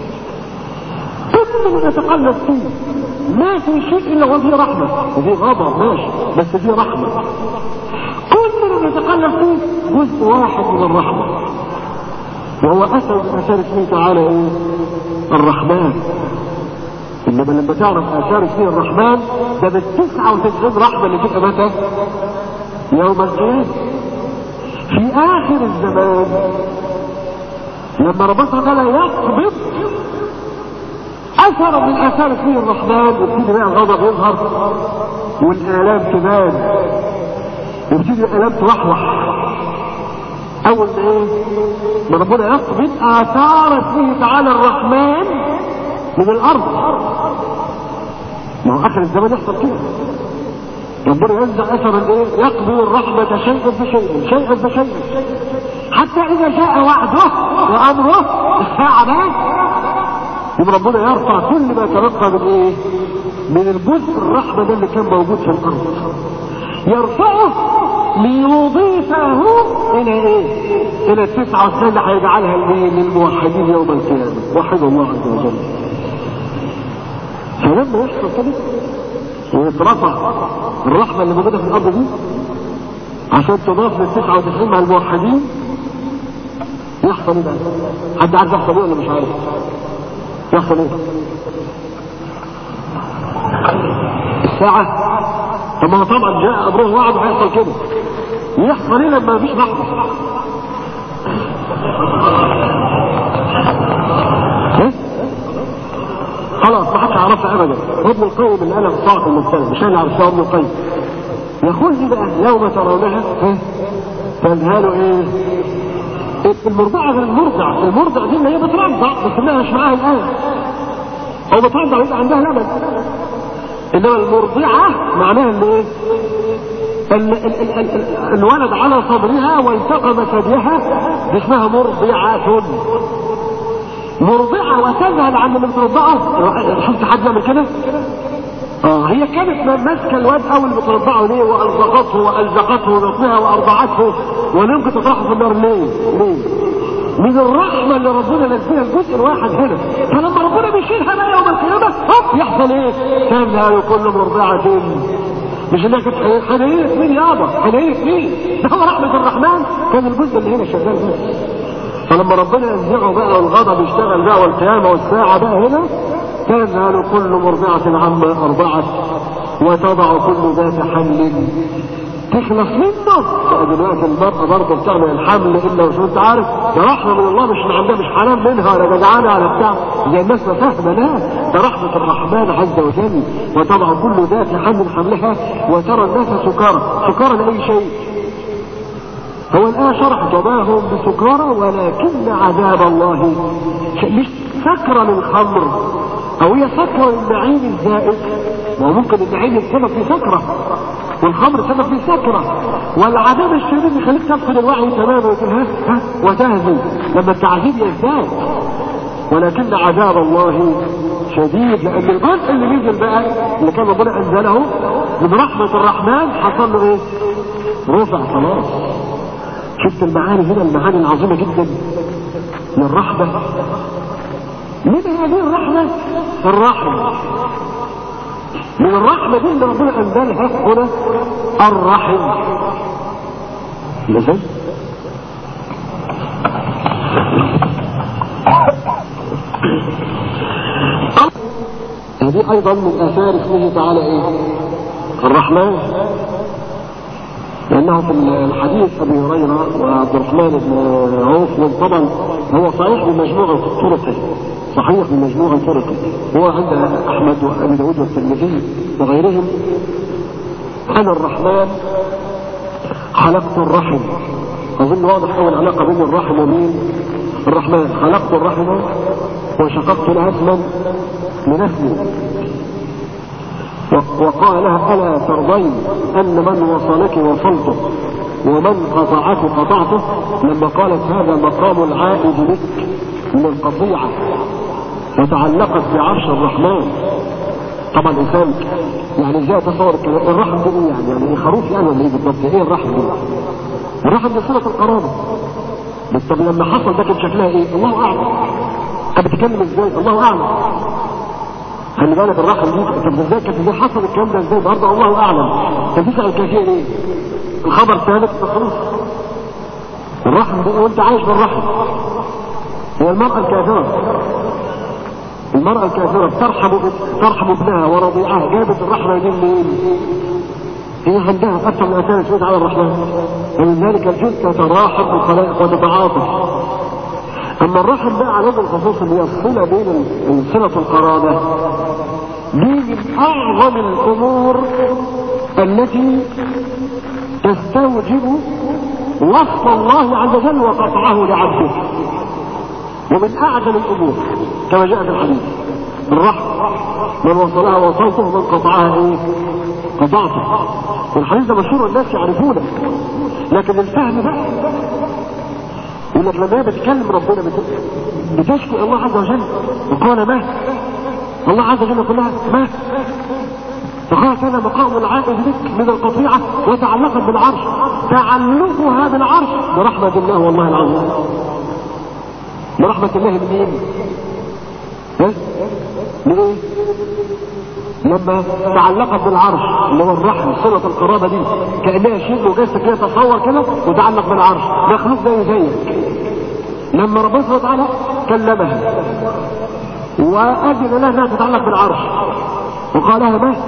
كل ما نتقلب فيه ما في شيء الا وفيه رحمة وفيه غضب ماشي بس فيه رحمة كل ما نتقلب فيه جزء واحد من الرحمة وهو اثر من اثار اسمه تعالى ايه الرحمن انما لما تعرف اثار اسمه الرحمن ده بالتسعة وتسعين رحمة اللي تبقى متى يوم القيامة في اخر الزمان لما ربنا تعالى يقبض اثر من اثار اسمه الرحمن ويبتدي بقى الغضب يظهر والالام تبان ويبتدي الالام توحوح اول ما ايه ما ربنا يقبض اثار اسمه تعالى الرحمن من الارض ما هو اخر الزمان يحصل كده ربنا ينزع اثر الايه يقبض الرحمة شيئا فشيئا شيئا فشيئا حتى اذا جاء وعده وامره الساعة بقى يبقى ربنا يرفع كل ما تبقى من ايه من الجزء الرحمة ده اللي كان موجود في الارض يرفعه ليضيفه الى ايه الى التسعة والسنة اللي هيجعلها الايه للموحدين يوم القيامة وحد الله عز وجل فلما يحصل كده ويترفع الرحمة اللي موجودة في الارض دي عشان تضاف للتسعة وتسعين مع الموحدين يحصل ايه بقى حد عارف يحصل ايه ولا مش عارف يحصل ايه الساعة طب ما هو طبعا جاء امره وعد هيحصل كده يحصل ايه لما مفيش رحمة ايه خلاص ما حدش عرفها ابدا ابن القيم اللي قالها في الصعق المبتلى مش انا عرفتها ابن القيم يقول لي بقى يوم ترونها تذهل ايه المرضعة غير المرضع المرضع دي اللي هي بترضع بس انها مش معاها الان او بترضع ويبقى عندها لبن انما المرضعة معناها اللي ايه ال ال ال ال ال الولد على صدرها والتقم ثديها دي اسمها مرضعة مرضعة وتذهل عن اللي بترضعه شفت حد يعمل كده اه هي كانت ماسكه الواد اول بترضعه ليه والزقته والزقته بطنها وارضعته ولا يمكن تطرحه في النار ليه؟ ليه؟ من الرحمه اللي ربنا نزلها الجزء الواحد هنا فلما ربنا بيشيلها بقى يوم القيامه هوب يحصل ايه؟ تذهل كل مرضعه مش انها كانت حنينة مين يابا حنينة مين ده هو رحمة الرحمن كان الجزء اللي هنا شغال بس فلما ربنا ينزعه بقى والغضب يشتغل بقى والقيامة والساعة بقى هنا تذهل كل مرضعة عما أرضعت وتضع كل ذات حمل تخلص منه بقى دلوقتي المرأة برضه بتعمل الحمل إلا وشو أنت عارف ده رحمة من الله مش عندها مش حرام منها ولا جدعانة ولا بتاع زي الناس ما فاهمة لا ده رحمة الرحمن عز وجل وتضع كل ذات حمل حملها وترى الناس سكارى سكارى لأي شيء هو الآن شرح جماهم بسكارى ولكن عذاب الله مش سكرة للخمر او هي سكرة للنعيم الزائد وممكن النعيم السبب في سكرة والخمر سبب في سكرة والعذاب الشديد يخليك تفقد الوعي تماما وتقول ها ها وتهزم لما التعذيب يزداد ولكن عذاب الله شديد لان الجزء اللي نزل بقى اللي كان ربنا انزله من رحمة الرحمن حصل له ايه؟ رفع خلاص شفت المعاني هنا المعاني العظيمة جدا للرحمة من هذه الرحمة الرحمة من الرحمة دي اللي ربنا انزلها هنا الرحم ازاي؟ هذه ايضا من اثار اسمه تعالى ايه الرحمن لانه في الحديث ابي هريره وعبد الرحمن بن عوف طبعا هو صحيح بمجموعه طرقه صحيح بمجموعه طرقه هو عند احمد وابي داود والترمذي وغيرهم انا الرحمن خلقت الرحم اظن واضح اول علاقه بين الرحم وبين الرحمن خلقت الرحم وشققت الاسمن من اسمي وقال لها ألا ترضين أن من وصلك وصلته ومن قطعك قطعته لما قالت هذا مقام العائد لك من القطيعة وتعلقت بعرش الرحمن طبعا الإنسان يعني ازاي تصور الرحم دي ايه يعني يعني خروف يعني ولا ايه بالضبط ايه الرحم دي الرحم دي صلة القرابة بس طب لما حصل ده كان شكلها ايه الله اعلم كانت بتتكلم ازاي الله اعلم خلي بالك الرحم دي طب ازاي كانت ازاي حصل الكلام ده ازاي برضه الله اعلم انت تسال الكثير ايه الخبر ثابت خلاص الرحم دي وانت عايش بالرحم هي المرأة الكافرة المرأة الكافرة ترحم ترحم ابنها ورضيعها جابت الرحمة دي منين؟ هي عندها أكثر من أسان سويت على الرحمن ومن ذلك الجزء تتراحم الخلائق وتتعاطف اما الرحم بقى على وجه الخصوص اللي هي الصله بين صله القرابه دي من اعظم الامور التي تستوجب وصف الله عز وجل وقطعه لعبده ومن اعجل الامور كما جاء في الحديث الرحم من وصلها وصلته ومن قطعها ايه قطعته والحديث ده مشهور الناس يعرفونه لكن الفهم بقى يقول لك لما هي بتكلم ربنا بتشكي الله عز وجل وقال ما الله عز وجل يقول لها ما فقال كان مقام العائد بك من القطيعة وتعلقت بالعرش تعلقها بالعرش برحمة الله والله العظيم برحمة الله منين؟ ها؟ من ايه؟ لما تعلقت بالعرش اللي هو الرحم صلة القرابة دي كأنها شيء مجسد كده تصور كده وتعلق بالعرش مخلوق زي زيك لما ربنا سبحانه وتعالى كلمها وأذن لها انها تتعلق بالعرش وقال لها ما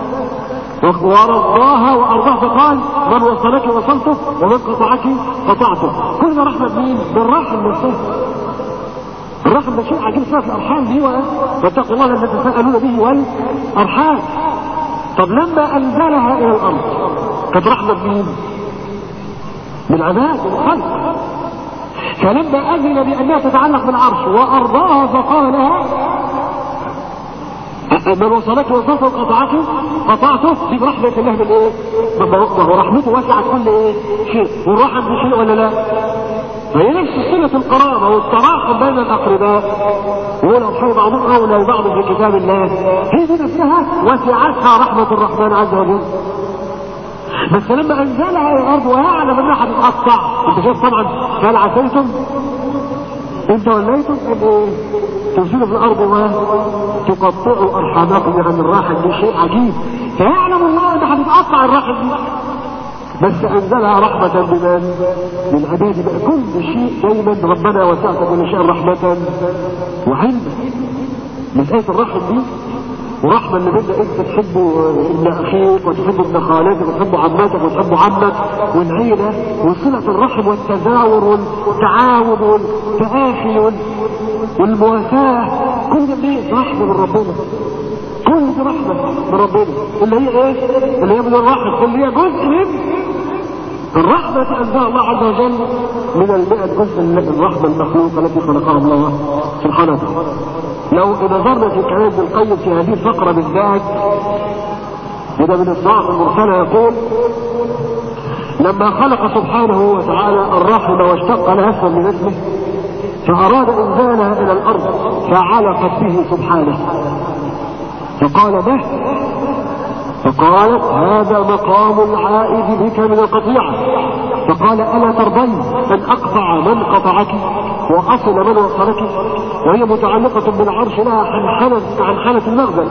ورضاها وارضاها فقال من وصلك وصلته ومن قطعك قطعته كل ده رحمه مين؟ بالرحم نفسه الرحم ده شيء عجيب في الارحام دي واتقوا الله الذي تساءلون به والارحام طب لما انزلها الى الارض كانت رحمه مين؟ بالعباد والخلق فلما اذن بانها تتعلق بالعرش وارضاها فقال لها من وصلك وصلت قطعته قطعته دي برحمة الله من ايه؟ ما هو رحمته وسعت كل ايه؟ شيء والرحم دي شيء ولا لا؟ فهي نفس صلة القرابة والتراحم بين الأقرباء والأرحام بعضهم أولى ببعض في كتاب الله هي دي نفسها وسعتها رحمة الرحمن عز وجل بس لما أنزلها إلى الأرض ويعلم أنها هتتقطع أنت شايف طبعا هل عسيتم إن توليتم أن إيه؟ تفسدوا في الأرض وتقطعوا أرحامكم يعني الراحل دي شيء عجيب فيعلم الله أنها هتتقطع الراحل دي بس انزلها رحمة بمن؟ من عباده بقى كل شيء دايما ربنا وسعت كل شيء رحمة وعلما مسألة الرحم دي ورحمة اللي بدأ انت تحب ابن اخيك وتحب ابن خالتك وتحب عمتك وتحب عمك والعيلة وصلة الرحم والتزاور والتعاون والتآخي والمواساة كل ده ليه رحمة من ربنا كل دي رحمة من ربنا اللي هي ايه اللي هي من الرحم اللي هي جزء من الرحمة أنزل الله عز وجل من المئة جزء من الرحمة المخلوقة التي خلقها الله سبحانه وتعالى لو نظرنا في كلام ابن القيم في هذه الفقرة بالذات وده من الصاعق المرسلة يقول لما خلق سبحانه وتعالى الرحم واشتق لها اسما من اسمه فأراد إنزالها إلى الأرض فعلقت به سبحانه فقال به فقالت هذا مقام العائد بك من القطيعة فقال ألا ترضين أن أقطع من قطعك وأصل من وصلك وهي متعلقة بالعرش لها حنحنة حنحنة المغزل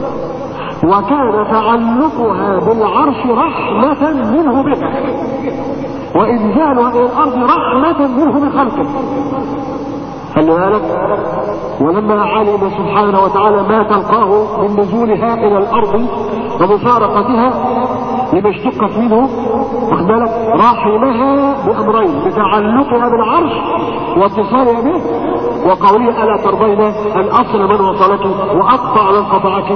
وكان تعلقها بالعرش رحمة منه بها وإنزالها إلى الأرض رحمة منه بخلقه خلي بالك ولما علم سبحانه وتعالى ما تلقاه من نزولها الى الارض ومفارقتها لما اشتقت منه واخد بالك رحمها بامرين بتعلقها بالعرش واتصالها به وقوله الا ترضين ان اصل من وصلك واقطع من قطعك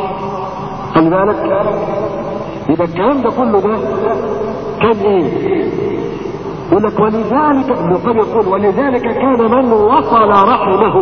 خلي بالك يبقى الكلام ده كله ده كان ايه يقول لك ولذلك ابن القيم يقول ولذلك كان من وصل رحمه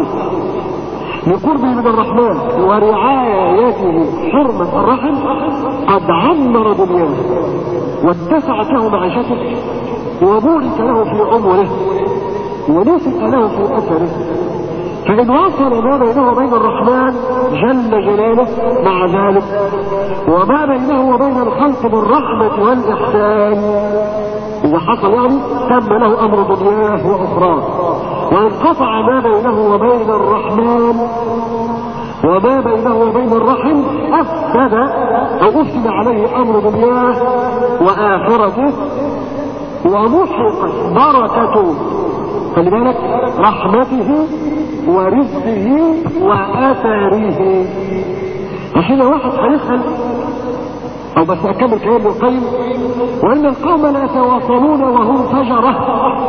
لقربه من الرحمن ورعايته حرمة الرحم قد عمر دنياه واتسعت له معيشته وبورك له في عمره ونسك له في اثره فإن وصل ما بينه وبين الرحمن جل جلاله مع ذلك وما بينه وبين الخلق بالرحمة والإحسان إذا حصل يعني تم له أمر دنياه وأخراه وإن قطع ما بينه وبين الرحمن وما بينه وبين الرحم أفسد أو أفسد عليه أمر دنياه وآخرته ومحقت بركة خلي بالك رحمته ورزقه واثاره عشان واحد هيسال او بس اكمل كلام ابن القيم وان القوم لا يتواصلون وهم فجره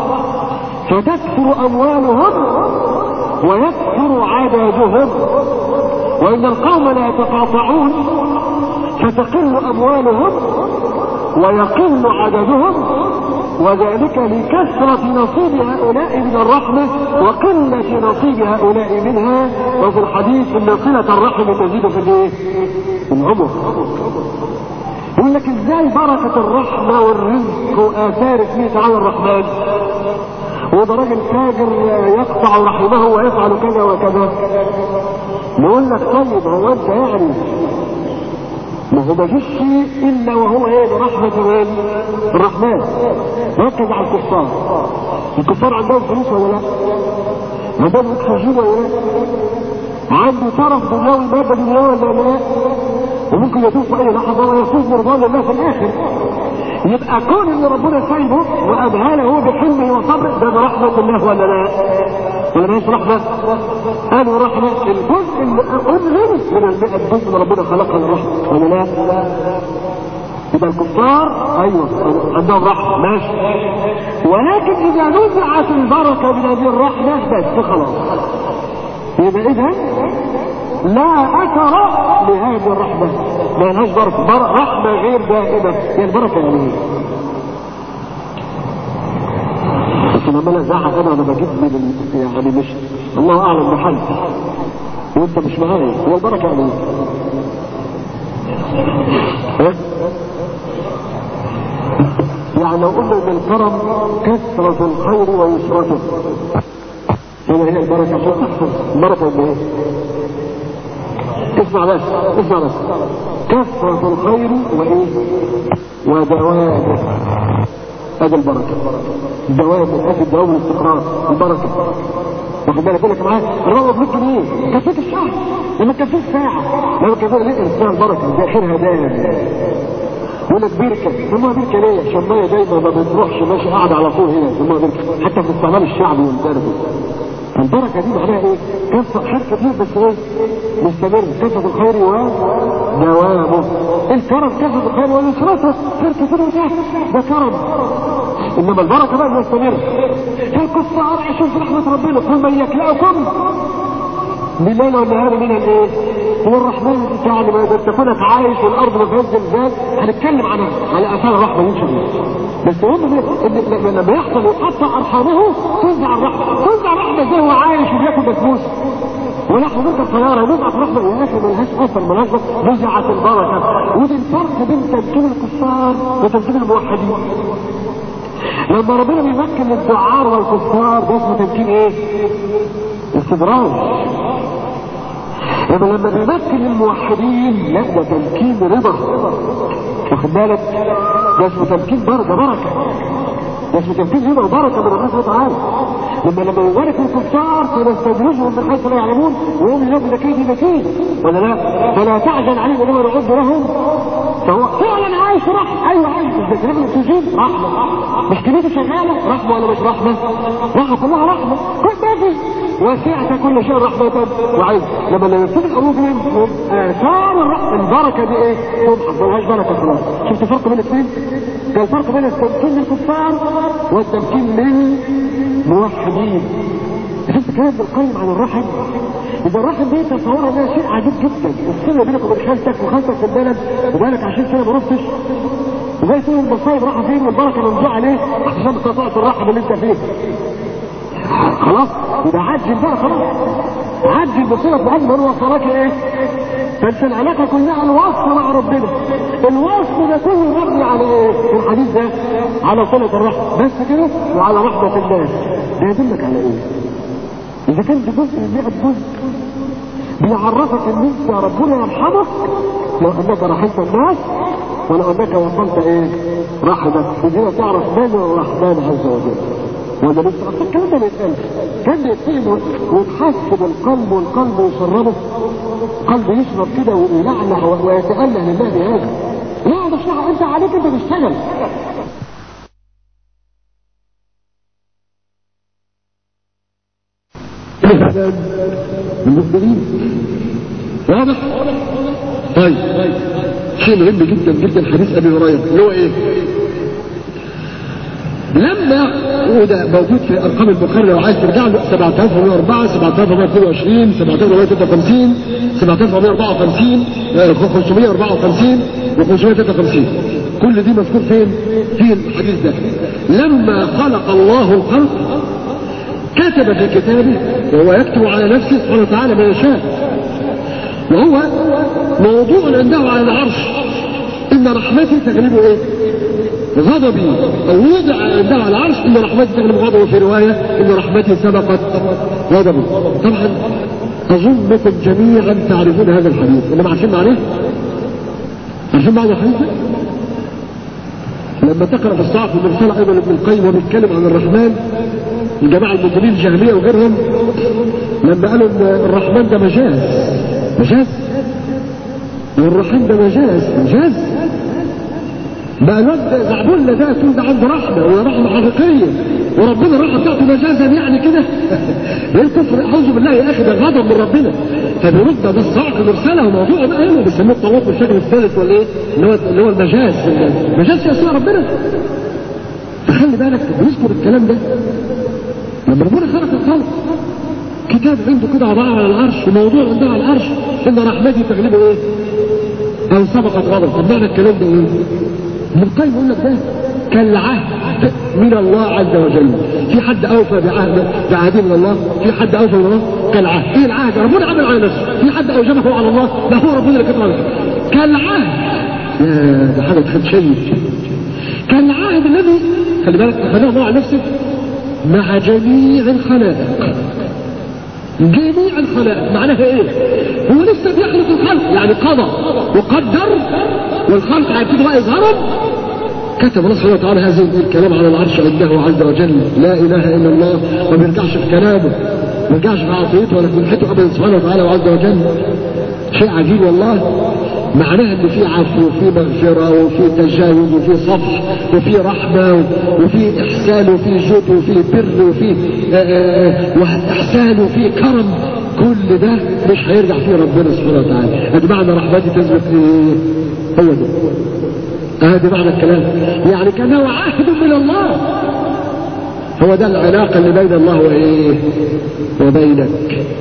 فتكثر اموالهم ويكثر عددهم وان القوم لا يتقاطعون فتقل اموالهم ويقل عددهم وذلك لكثرة نصيب هؤلاء من الرحمة وقلة نصيب هؤلاء منها وفي الحديث ان صلة الرحم تزيد في الايه؟ في العمر يقول لك ازاي بركة الرحمة والرزق واثار اسمه تعالى الرحمن وده راجل تاجر يقطع رحمه ويفعل كذا وكذا نقول لك طيب هو انت يعني ما هو ما فيش شيء الا وهو ايه برحمة من الرحمن ركز على الكفار الكفار عندهم فلوس ولا لا عندهم اكسجين ولا لا عنده طرف دنيوي مادة دنيوية ولا لا وممكن يتوب في اي لحظة ويفوز برضوان الله في الاخر يبقى كون ان ربنا سايبه وابهله بحلمه وصبره ده برحمة الله ولا لا ولا مش رحمة قالوا رحمة الجزء اللي أنزل من المئة جزء اللي ربنا خلقها للرحمة ولا لا يبقى الكفار ايوه عندهم رحمة ماشي ولكن اذا نزعت البركة من هذه الرحمة بس خلاص يبقى اذا لا اثر لهذه الرحمة ما لهاش بركة بر... رحمة غير دائمة هي البركة يعني بس لما انا ازعق انا انا بجيب من يعني مش الله اعلم بحل وانت مش معايا هو البركه يعني ايه؟ يعني لو قلنا ان الكرم كثرة الخير ويسرته هنا هي البركة عشان تحصل البركة اللي ايه؟ اسمع بس اسمع بس كثرة الخير وايه؟ ودوامه هذا البركة الدوام الأكل الدوام الاستقرار البركة واخد بالك يقول لك معايا انا بقبض 100 جنيه كفيت الشهر لما كفيت ساعة لما كفيت ليه اسمها البركة ده خيرها دائم يقول لك بركة سموها بركة ليه؟ عشان المية دايما ما بتروحش ماشي قاعدة على طول هنا سموها بركة حتى في الاستعمال الشعبي والدربي البركة دي معناها ايه؟ كثرة خير كتير بس ايه؟ مستمر كثرة الخير ودوامه الكرم كثرة الخير ونصرته خير كتير وتحت ده كرم انما البركة بقى مستمر الكفار عايشين في رحمة ربنا قل من يكلأكم بالليل والنهار من الايه؟ هو الرحمن يعني ما انت كونك عايش والارض ما فيهاش زلزال هنتكلم عن على اثار الرحمه يمشي بس هم لما يحصل يقطع ارحامه تنزع الرحمه تنزع الرحمه زي هو عايش وبياكل بسبوسه ونحن نركب طياره نضعف رحمه يا اخي ملهاش اثر مناسبه نزعت البركه ودي الفرق بين تمكين الكفار وتمكين الموحدين لما ربنا بيمكن الدعار والكفار ده اسمه تمكين ايه؟ استدراج لما لما بيمكن الموحدين لا ده تمكين رضا واخد بالك ده اسمه تمكين بركه بركه ده اسمه تمكين رضا وبركه من الله سبحانه وتعالى لما لما يبارك الكفار فنستدرجهم من حيث لا يعلمون وهم ينبذ كيدي مكين ولا لا فلا تعجل عليهم انما نعد لهم فهو فعلا عايش رحمة ايوه عايش بس كلام الاكسجين رحمة مش كلمته شغالة رحمة ولا مش رحمة رحمة كلها رحمة كل باقي وسعت كل شيء رحمة وعز لما لما يبتدي قلوبهم اثار الرحمة البركة دي ايه؟ تمحض ملهاش بركة خلاص شفت الفرق بين الاثنين؟ ده الفرق بين التمكين للكفار والتمكين للموحدين شفت كلام ابن القيم عن الرحم اذا الرحم دي تصورها انها شيء عجيب جدا الصله بينك وبين خالتك وخالتك في البلد وبقالك 20 سنه ما رحتش وزي تقول المصايب راحه فين والبركه منزوعه عليه عشان قطعت الرحم اللي انت فيه خلاص يبقى عجل بقى خلاص عجل بصله بعد ما وصلك ايه فانت العلاقه كلها الوصف مع ربنا الوصف ده كله مبني على ايه في الحديث ده على صله الرحمه بس كده وعلى رحمه الناس ده يدلك على ايه اذا كان ده جزء من 100 جزء بيعرفك ان انت ربنا يرحمك لو انك رحمت الناس ولو انك وصلت ايه رحمك وهنا تعرف من هو الرحمن عز وجل ولا لسه اصل الكلام ده ما يتقالش كان بيتقال وتحسب القلب والقلب يشربه قلب يشرب كده ويلعنح ويتأله لله بهذا لا ده شرح انت عليك انت تشتغل المسلمين واضح طيب شيء مهم جدا جدا حديث ابي هريره اللي هو ايه لما وده موجود في ارقام البخاري لو عايز ترجع له 7104 7122 7153 7454 554 و 553 كل دي مذكور فين في الحديث ده لما خلق الله الخلق كتب في كتابه وهو يكتب على نفسه سبحانه وتعالى ما يشاء وهو موضوع عنده على العرش ان رحمتي تغلبه ايه غضبي او وضع عنده على العرش ان رحمتي تغلب غضبه في روايه ان رحمتي سبقت غضبه طبعا اظنكم جميعا تعرفون هذا الحديث انما عارفين معناه عارفين معنى الحديث لما تقرا في الصحف المرسله ايضا ابن القيم وهو بيتكلم عن الرحمن الجماعه المسلمين الجهميه وغيرهم لما قالوا ان الرحمن ده مجاز مجاز والرحيم ده مجاز مجاز بقى الواد زعبولنا ده تقول ده عنده رحمه وهي رحمه حقيقيه وربنا الرحمه بتاعته مجازا يعني كده ايه الكفر اعوذ بالله يا اخي ده غضب من ربنا فبيرد ده الصعق مرسله وموضوع بقى هنا بيسموه الطلاق بالشكل الثالث ولا ايه اللي هو اللي هو المجاز مجاز في اسماء ربنا فخلي بالك بيذكر الكلام ده لما ربنا خلق الخلق كتاب عنده كده عباره على العرش وموضوع عنده على العرش ان رحمتي تغلبه ايه؟ او سبقت غضب طب معنى الكلام ده ايه؟ ابن القيم يقول لك ده كالعهد من الله عز وجل في حد اوفى بعهد بعهده من الله في حد اوفى من الله كالعهد ايه العهد ربنا عمل على نفسه في حد اوجبه على الله لا هو ربنا اللي كتب على نفسه كالعهد يا ده حاجه تخد شيء كالعهد الذي خلي بالك خلاه الله على نفسه مع جميع الخلائق جميع الخلائق معناها ايه هو لسه بيخلق الخلق يعني قضى وقدر والخلق هيبتدوا بقى يظهروا كتب الله سبحانه وتعالى هذا الكلام على العرش عنده عز وجل لا اله الا الله ما بيرجعش في كلامه ما بيرجعش في عطيته ولا في منحته ابدا سبحانه وتعالى وعز وجل شيء عجيب والله معناها ان في عفو وفي مغفره وفي تجاوز وفي صفح وفي رحمه وفي احسان وفي جود وفي بر وفي احسان وفي كرم كل ده مش هيرجع فيه ربنا سبحانه وتعالى ادي معنى رحمتي تثبت ايه هو ده هذا معنى الكلام يعني كانه عهد من الله هو ده العلاقة اللي بين الله وايه وبينك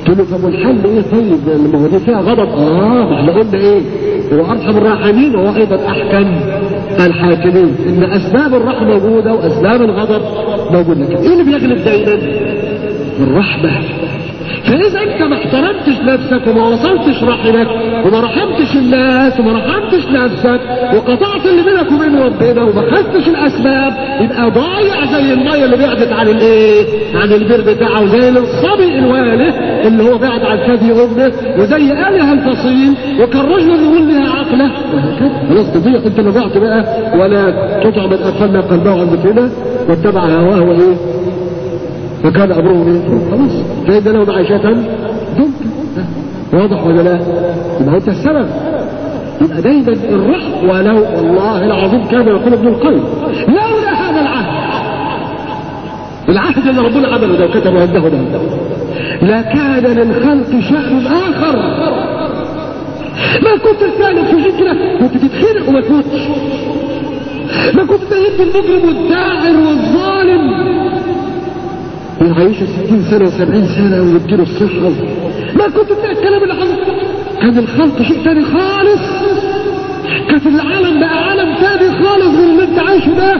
قلت له طب والحل ايه طيب ما هو دي فيها غضب اه ما احنا قلنا ايه هو ارحم الراحمين وهو ايضا احكم الحاكمين ان اسباب الرحمه موجوده واسباب الغضب موجوده لكن ايه اللي بيغلب دايما الرحمه فاذا انت ما احترمتش نفسك وما وصلتش رحمك وما رحمتش الناس وما رحمتش نفسك وقطعت اللي بينك وبين ربنا وما خدتش الاسباب يبقى ضايع زي الميه اللي بعدت عن الايه؟ عن البير بتاعه زي الصبي الوالد اللي هو بعد عن ثدي امه وزي اله الفصيل وكالرجل اللي يقول لها عقله وهكذا خلاص تضيع انت اللي ضعت بقى ولا تطع من اغفلنا قلبه عن ذكرنا واتبع هواه وايه؟ وكان امره ايه؟ خلاص فإن له معيشة دمت واضح ولا لا؟ يبقى انت السبب يبقى دايما الرحم ولو والله العظيم كان يقول ابن القيم لولا هذا العهد العهد اللي ربنا عمله لو كتب عنده ده لكان للخلق شأن آخر ما كنت تسالك في فكرة كنت تتخنق وما تموتش ما كنت تهد المجرم والداعر والظالم ويعيش ستين سنة وسبعين سنة ويديله الصحة ما كنت تلاقي الكلام اللي حصل كان الخلق شيء تاني خالص كانت العالم بقى عالم تاني خالص من اللي انت عايشه ده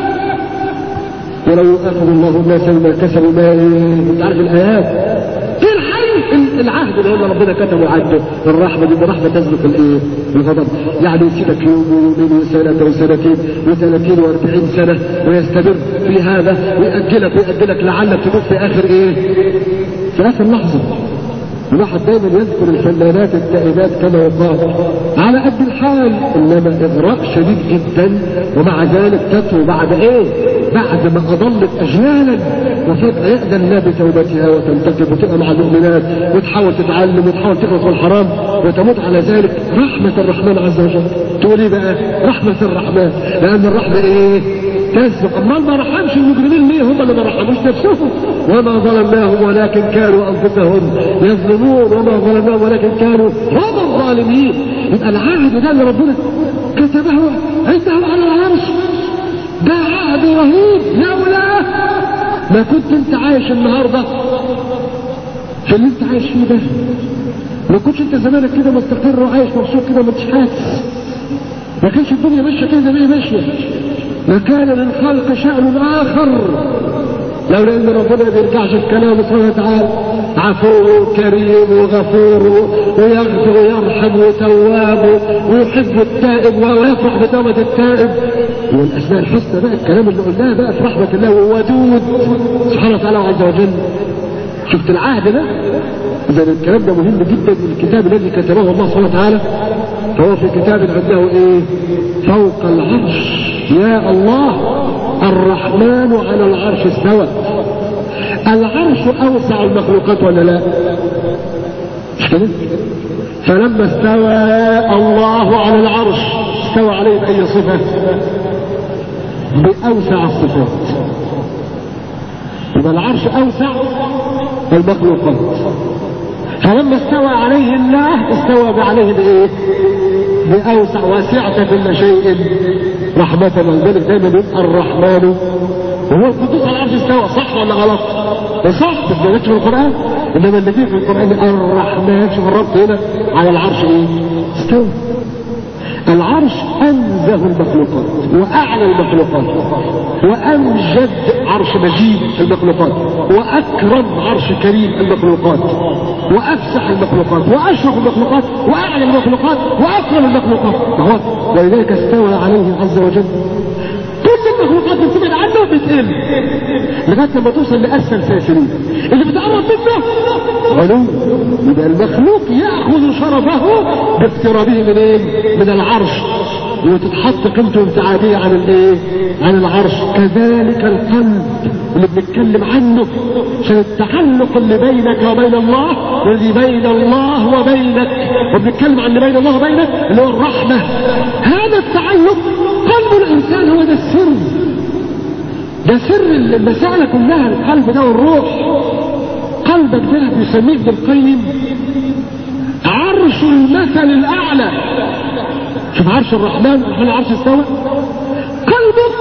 ولو يؤاخذ الله الناس بما كسبوا ما انت عارف الايات ايه الحي العهد اللي هو ربنا كتبه عنده الرحمه دي الرحمه تسبق الايه؟ الغضب يعني يسيبك يوم ويومين وسنه وسنتين و30 و40 سنه ويستمر في هذا ويأجلك ويأجلك لعلك تموت في اخر ايه؟ في اخر لحظه الواحد دايما يذكر الفنانات التائبات كما يقال على قد الحال انما اغراء شديد جدا ومع ذلك تترو بعد ايه بعد ما اضلت اجيالا وفجاه ياذن الله بتوبتها وتنتقم وتبقى مع المؤمنات وتحاول تتعلم وتحاول تخلص من الحرام وتموت على ذلك رحمه الرحمن عز وجل تقول ايه بقى رحمه الرحمن لان الرحمه ايه تسبق امال ما رحمش المجرمين ليه هم اللي ما رحموش نفسهم وما ظلمناهم ولكن كانوا انفسهم يظلمون وما ظلمناهم ولكن كانوا هم الظالمين يبقى العهد ده اللي ربنا كتبه عنده على العرش ده عهد رهيب لولا ما كنت انت عايش النهارده في اللي انت عايش فيه ده ما كنتش انت زمانك كده مستقر وعايش مبسوط كده ما انتش حاسس ما كانش الدنيا ماشيه كده زي ما هي ماشيه لكان للخلق شأن آخر لولا ان ربنا ما بيرجعش في كلامه سبحانه وتعالى عفو كريم وغفور ويغفر ويرحم وتواب ويحب التائب ويفرح بتوبة التائب والاسماء الحسنى بقى الكلام اللي قلناه بقى في رحمة الله وودود سبحانه وتعالى عز وجل شفت العهد ده اذا الكلام ده مهم جدا من الكتاب الذي كتبه الله سبحانه وتعالى فهو في كتاب عنده ايه فوق العرش يا الله الرحمن على العرش استوى العرش اوسع المخلوقات ولا لا مش كده فلما استوى الله على العرش استوى عليه باي صفه باوسع الصفات يبقى العرش اوسع المخلوقات فلما استوى عليه الله استوى عليه بايه باوسع واسعة كل شيء رحمة ولذلك دايما يبقى الرحمن وهو القدوس على العرش استوى صح ولا غلط؟ صح بس ما جاتش في القرآن انما اللي في القرآن الرحمن شوف الرب هنا على العرش ايه؟ استوى العرش انزه المخلوقات واعلى المخلوقات وامجد عرش مجيد المخلوقات واكرم عرش كريم المخلوقات وافسح المخلوقات واشرف المخلوقات واعلى المخلوقات واكرم المخلوقات فهو ولذلك استوى عليه عز وجل كل المخلوقات بتبعد عنه بتقل لغايه لما توصل لاسفل سافلين اللي بتقرب منه علو يبقى المخلوق ياخذ شرفه باقترابه من ايه؟ من العرش وتتحط قيمته امتعاديه عن الايه؟ عن العرش كذلك القلب اللي بنتكلم عنه عشان التعلق اللي بينك وبين الله واللي بين الله وبينك وبنتكلم عن اللي بين الله وبينك اللي هو الرحمه هذا التعلق قلب الانسان هو ده السر ده سر المسألة كلها القلب ده والروح قلبك ده بيسميه ابن القيم عرش المثل الأعلى شوف عرش الرحمن الرحمن عرش استوى قلبك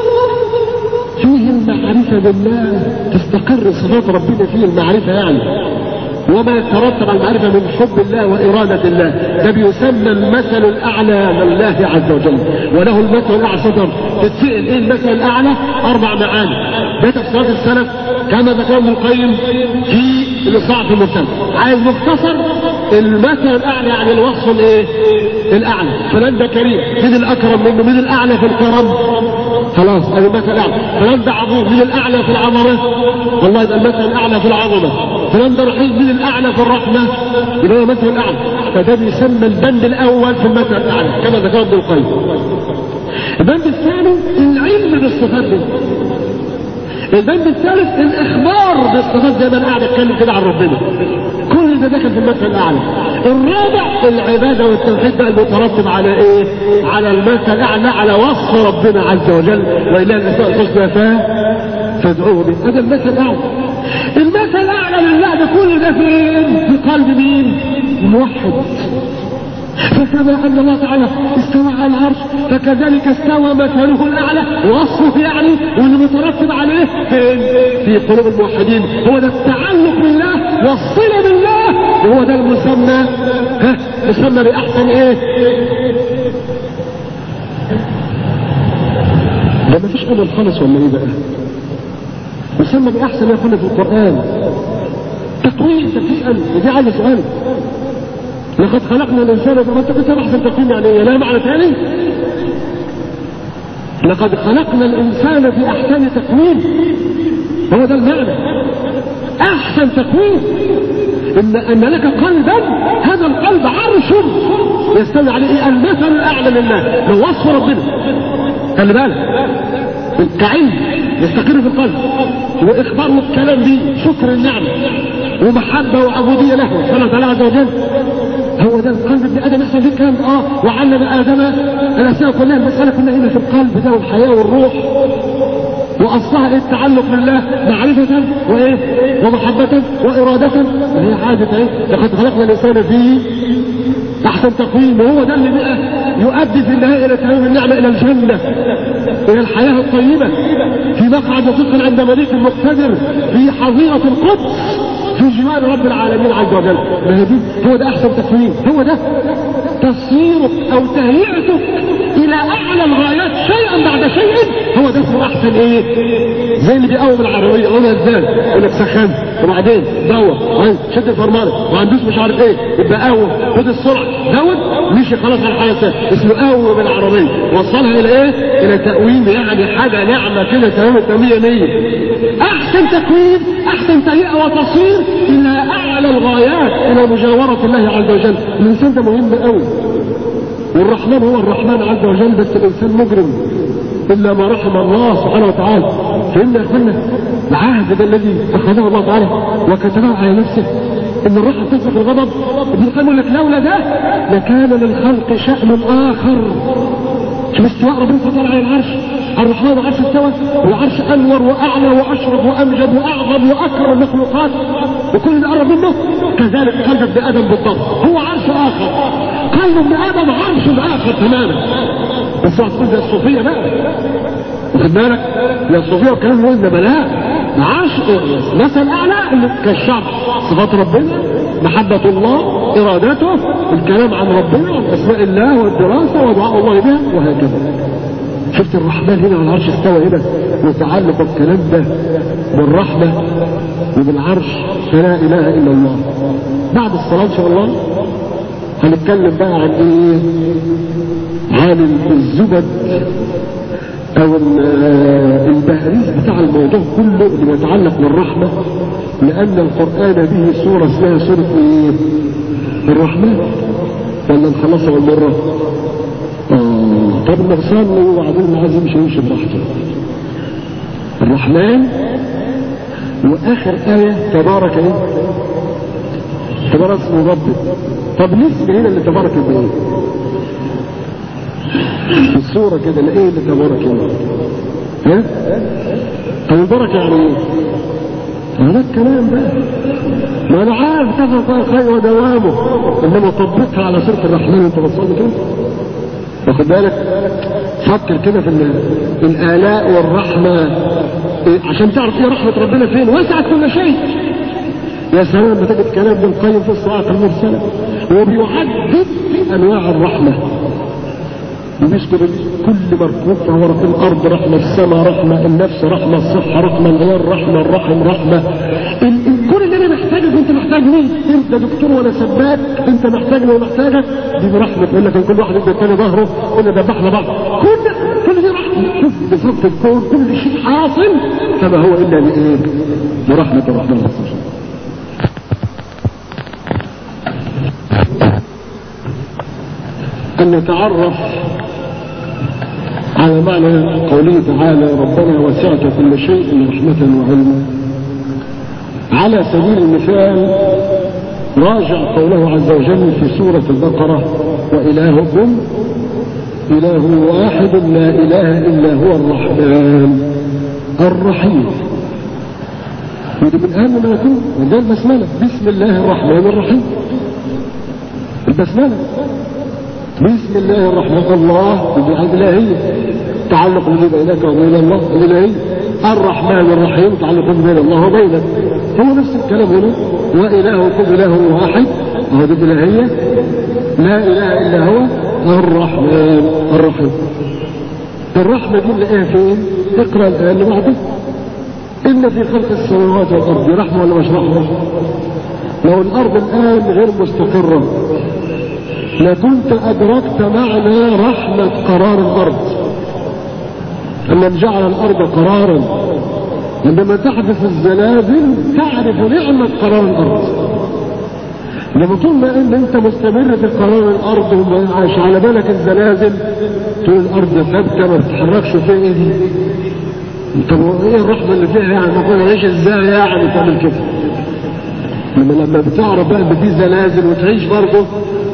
فيه المعرفة بالله تستقر صفات ربنا فيه المعرفة يعني وما يترتب على المعرفة من حب الله وإرادة الله ده بيسمى المثل الأعلى لله عز وجل وله المثل الأعلى صدر تتسأل إيه المثل الأعلى أربع معاني ده تفسيرات السلف كما ذكر ابن القيم في الإصلاح في المرسل عايز مختصر المثل الأعلى يعني الوصف الإيه؟ الأعلى فلان ده كريم مين الأكرم منه مين الأعلى في الكرم خلاص هذا المثل الأعلى فلان ده عظيم مين الأعلى في العظمة والله يبقى المثل الأعلى في العظمة فلان ده رحيم مين الأعلى في الرحمة يبقى هو المثل الأعلى فده بيسمى البند الأول في المثل الأعلى كما ذكر ابن القيم البند الثاني العلم بالصفات دي البند الثالث الاخبار بالصفات زي ما انا قاعد اتكلم كده عن ربنا كل ده داخل في المثل الاعلى الرابع العباده والتوحيد بقى المترتب على ايه على المثل الاعلى على وصف ربنا عز وجل والى الاسماء الحسنى فادعوه به هذا المثل الاعلى المثل الاعلى لله ده كل ده فين في قلب مين موحد فكما ان الله تعالى استوى على العرش فكذلك استوى مثله الاعلى وصفه يعني واللي مترتب عليه فين؟ في قلوب الموحدين هو ده التعلق بالله والصله بالله وهو ده المسمى ها مسمى باحسن ايه؟ ده ما فيش امل خالص ولا ايه بقى؟ مسمى باحسن ما يكون في القران تقويم انت بتسال ودي عايزه سؤال لقد خلقنا الانسان ما انت كنت احسن تقويم يعني ايه لا معنى ثاني لقد خلقنا الانسان في احسن تقويم هو ده المعنى احسن تقويم ان ان لك قلبا هذا القلب عرش يستوي عليه إيه؟ المثل الاعلى لله لو وصف ربنا خلي بالك كعلم يستقر في القلب واخبار الكلام دي شكر النعمه ومحبه وعبوديه له سبحانه وتعالى عز وجل هو ده القلب ابن ادم يحصل فيه الكلام اه وعلم ادم الاشياء كلها المساله كلها هنا في القلب ده والحياه والروح واصلها ايه التعلق بالله معرفة وايه ومحبة وإرادة وهي عادة ايه لقد خلقنا الإنسان فيه أحسن تقويم وهو ده اللي بقى يؤدي في النهاية إلى تمام النعمة إلى الجنة إلى الحياة الطيبة في مقعد صدق عند مليك مقتدر في حظيرة القدس في جوار رب العالمين عز وجل ما هي دي هو ده احسن تقويم هو ده تصويرك او تهيئتك الى اعلى الغايات شيئا بعد شيء هو ده اسمه احسن ايه زي اللي بيقوم العربيه قومها ازاي يقول لك سخن وبعدين دور وبعدين شد الفرمانه وهندوس مش عارف ايه يبقى قوم خد السرعه زود مشي خلاص على الحياه اسمه قوم العربيه وصلها الى ايه الى تقويم يعني حاجه نعمه كده تمام التمية مية احسن تقويم احسن تهيئه وتصوير الى اعلى الغايات الى مجاوره الله عز وجل الانسان ده مهم قوي والرحمن هو الرحمن عز وجل بس الانسان مجرم الا ما رحم الله سبحانه وتعالى فإن يا اخوانا العهد ده الذي اخذه الله تعالى وكتبه على نفسه ان الرحمه تسبق الغضب ابن القيم يقول لك لولا ده لكان للخلق شأن اخر شوف استواء ربنا سبحانه على العرش الرحمن العرش استوى والعرش انور واعلى واشرف وامجد واعظم واكرم المخلوقات وكل اللي قرب منه كذلك قلب ابن ادم بالضبط هو عرش اخر قلب ابن ادم عرش اخر تماما بس هتقول ده الصوفيه بقى واخد بالك يا الصوفيه والكلام ده انما لا عرش مثل اعلى كالشعب صفات ربنا محبة الله إرادته الكلام عن ربنا عن أسماء الله والدراسة ودعاء الله بها وهكذا شفت الرحمن هنا على العرش استوى هنا وتعلق الكلام ده بالرحمة وبالعرش فلا إله إلا الله بعد الصلاة إن شاء الله هنتكلم بقى عن إيه عن الزبد او البهريز بتاع الموضوع كله اللي يتعلق بالرحمة لان القرآن به سورة اسمها سورة ايه الرحمن ولا نخلصها بالمرة اه طب النغصان وبعدين عايز يمشي يمشي براحته الرحمن واخر آية تبارك ايه تبارك اسم ربك طب الاسم هنا اللي تبارك بايه في الصورة كده لإيه اللي تبارك الله ها طب البركة يعني ايه هذا الكلام بقى ما انا عارف كفى الخير ودوامه انما طبقها على سورة الرحمن وانت بتصلي كده واخد بالك فكر كده في الآلاء والرحمة إيه عشان تعرف ايه رحمة ربنا فين وسعت كل شيء يا سلام لما تجد كلام ابن القيم في الصلاة المرسلة وبيعدد أنواع الرحمة ويذكر كل مركوب فهو في الارض رحمه السماء رحمه النفس رحمه الصحه رحمه الغير رحمه الرحم رحمه ال- ال- كل اللي انا محتاجه انت محتاج مين؟ انت دكتور ولا سباك انت محتاجني ولا محتاجك دي برحمه يقول لك إن كل واحد يدي الثاني ظهره كنا ذبحنا بعض كل كل دي رحمه شوف بصفة الكون كل شيء حاصل فما هو الا بايه؟ برحمه الرحمن عز وجل أن نتعرف على معنى قوله تعالى ربنا وسعت كل شيء رحمة وعلما على سبيل المثال راجع قوله عز وجل في سورة البقرة وإلهكم إله واحد لا إله إلا هو الرحمن الرحيم ودي من أهم ما يكون وده البسملة بسم الله الرحمن الرحيم البسملة بسم الله الرحمن الله بدعاء الإلهية تعلق به بينك وبين الله الإلهية الرحمن الرحيم تعلق بين الله وبينك هو نفس الكلام هنا وإلهكم إله واحد وهو دي الإلهية لا إله إلا هو الرحمن الرحيم الرحمة دي نلاقيها فين؟ اقرأ الآية اللي بعده إن في خلق السماوات والأرض رحمة ولا مش رحمة؟ لو الأرض الآن غير مستقرة لكنت أدركت معنى رحمة قرار الأرض أن جعل الأرض قرارا عندما تحدث الزلازل تعرف نعمة قرار الأرض لما طول ما ان انت مستمر في قرار الارض وعايش على بالك الزلازل طول الارض ثابته ما بتتحركش فيها ايه دي؟ طب ايه الرحمه اللي فيها يعني المفروض اعيش ازاي يعني تعمل كده؟ لما لما بتعرف بقى ان في زلازل وتعيش برضه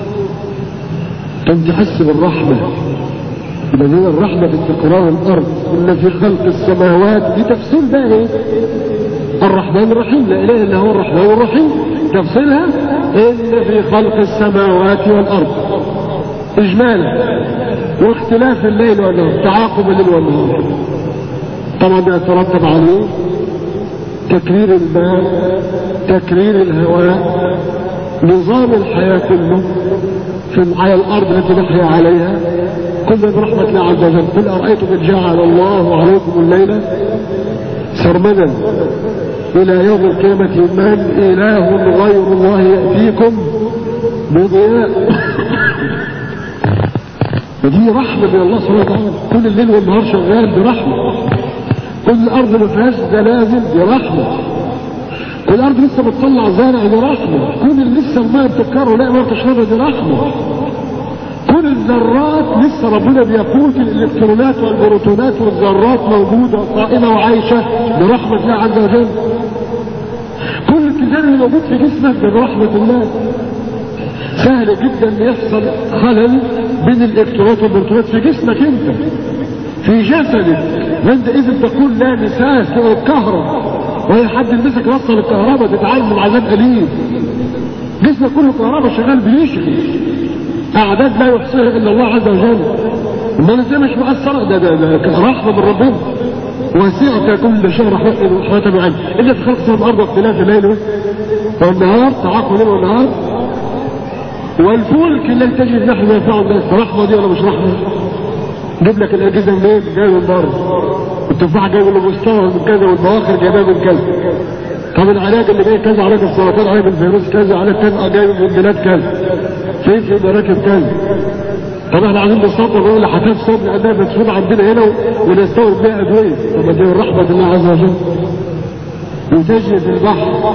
كان تحس بالرحمة يبقى دي الرحمة في استقرار الأرض إن في خلق السماوات دي تفسير بقى إيه؟ الرحمن الرحيم لا إله إلا هو الرحمن الرحيم تفسيرها إن في خلق السماوات والأرض إجمالا واختلاف الليل والنهار تعاقب الليل والنهار طبعا ده يترتب عليه تكرير الماء تكرير الهواء نظام الحياة كله في على الأرض التي نحيا عليها كل برحمة الله عز وجل قل أرأيتم إن جعل الله عليكم الليل سرمدا إلى يوم القيامة من إله غير الله يأتيكم بضياء ودي رحمة من الله سبحانه وتعالى كل الليل والنهار شغال برحمة كل الأرض ما فيهاش زلازل برحمة كل الأرض لسه بتطلع زرع برحمة كل اللي لسه الماء بتكرر لا ما تشربها دي رحمة كل الذرات لسه ربنا بيقوت الالكترونات والبروتونات والذرات موجودة قائمة وعايشة برحمة الله عز وجل كل التزام اللي موجود في جسمك ده برحمة الله سهل جدا ان يحصل خلل بين الالكترونات والبروتونات في جسمك انت في جسدك وانت اذا تكون لا مساس تبقى الكهرباء وهي حد يلبسك وصل الكهرباء تتعامل من عذاب اليم جسمك كله كهرباء شغال بيشغل اعداد لا يحصيها الا الله عز وجل امال ازاي مش مؤثره ده ده, ده رحمه من ربنا وسعت كل شيء رحمه رحمه وعلم الا في خلق الارض واختلاف الليل والنهار تعاقب الليل والنهار والفلك الذي تجد نحن ينفع الناس رحمه دي ولا مش رحمه؟ جيب لك الاجهزه منين؟ جايه من بره التفاح جاي من المستوى من كذا والبواخر جايبها من كذا طب العلاج اللي جاي كذا علاج السرطان علاج الفيروس كذا علاج كذا جاي من بلاد كذا فين في مراكب كذا طب احنا عايزين نصدر نقول لحاجات صدر اداه بتفوت عندنا هنا ونستورد بيها ادويه طب دي رحمه الله عز وجل وتجد البحر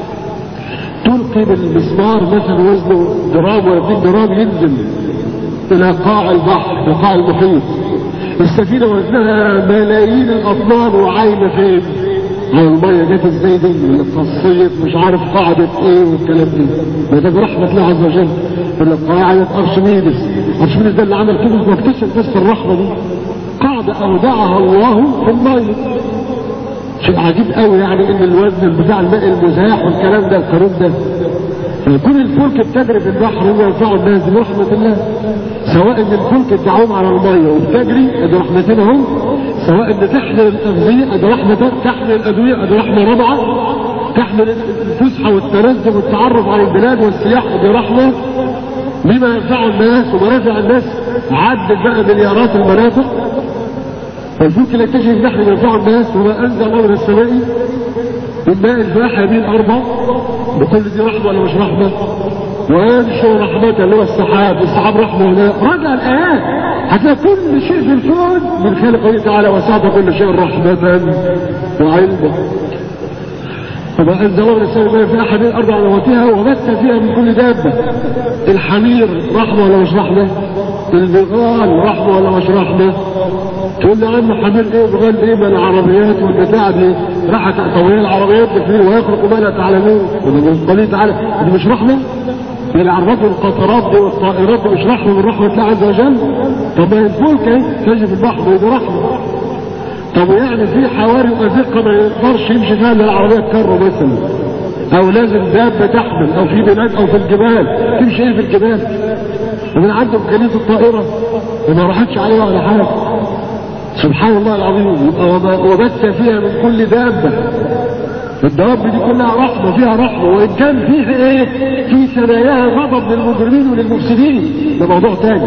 تلقي بالمسمار مثلا وزنه جرام ولا 2 جرام ينزل الى قاع البحر في قاع المحيط السفينه وزنها ملايين الاطنان وعايمه فين؟ على الميه جت ازاي دي القصيت مش عارف قاعده ايه والكلام ده وده برحمه الله عز وجل يقول لك قاعده ارشميدس ارشميدس ده اللي عمل كده واكتشف بس الرحمه دي قاعده اودعها الله في الميه شيء عجيب قوي يعني ان الوزن بتاع الماء المزاح والكلام ده القانون ده فيكون الفلك بتجري في البحر وينفع الناس برحمة الله سواء ان الفلك بتعوم على المية وبتجري ادي رحمتنا هم سواء ان تحمل الاغذية ادي رحمة تحمل الادوية ادي رحمة رابعة تحمل الفسحة والتنزه والتعرف على البلاد والسياح برحمة بما ينفع الناس ومنافع الناس عدت بقى مليارات المنافع فالفلك لا تجري في بحر ينفع الناس وما انزل الله من السماء من ماء الفاح هذه الاربع بكل دي رحمه ولا مش رحمه؟ وينشر رحمته اللي هو السحاب السحاب رحمه هنا راجع الايات هتلاقي كل شيء في الكون من خلق الله تعالى وسعت كل شيء رحمه وعلما وما انزل الله من السماء ماء في احد الارض على موتها وبث فيها من كل دابه الحمير رحمه ولا مش رحمه؟ البغال رحمه ولا مش رحمه؟ تقول لي عنه حمير ايه بغال ايه ما العربيات والبتاع دي راحت طويل العربيات دي ويخلق ما لا تعلمون قال تعالى دي مش رحمه؟ العربات والقطارات دي والطائرات دي مش رحمه من رحمه الله عز وجل؟ طب ما الفلك اهي تجي في البحر دي رحمه طب يعني في حواري وازقه ما يقدرش يمشي فيها الا العربيه الكره مثلا او لازم دابه تحمل او في بلاد او في الجبال تمشي ايه في الجبال ومن عنده امكانيه الطائره وما راحتش عليها ولا حاجه سبحان الله العظيم يبقى وبث فيها من كل دابه الدواب دي كلها رحمه فيها رحمه وان كان فيها ايه في ثناياها غضب للمجرمين وللمفسدين ده موضوع تاني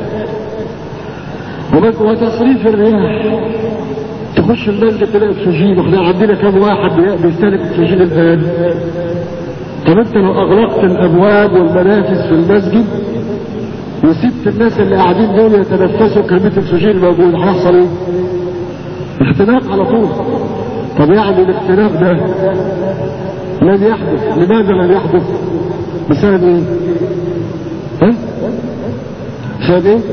وتصريف الرياح تخش المسجد تلاقي اكسجين واحنا عندنا كم واحد بيستهلك اكسجين الان طب انت لو اغلقت الابواب والمنافذ في المسجد وسبت الناس اللي قاعدين دول يتنفسوا كميه الاكسجين الموجود هيحصل ايه؟ اختناق على طول طب يعني الاختناق ده لن يحدث لماذا لن يحدث؟ بسبب ايه؟ ها؟ بسبب ايه؟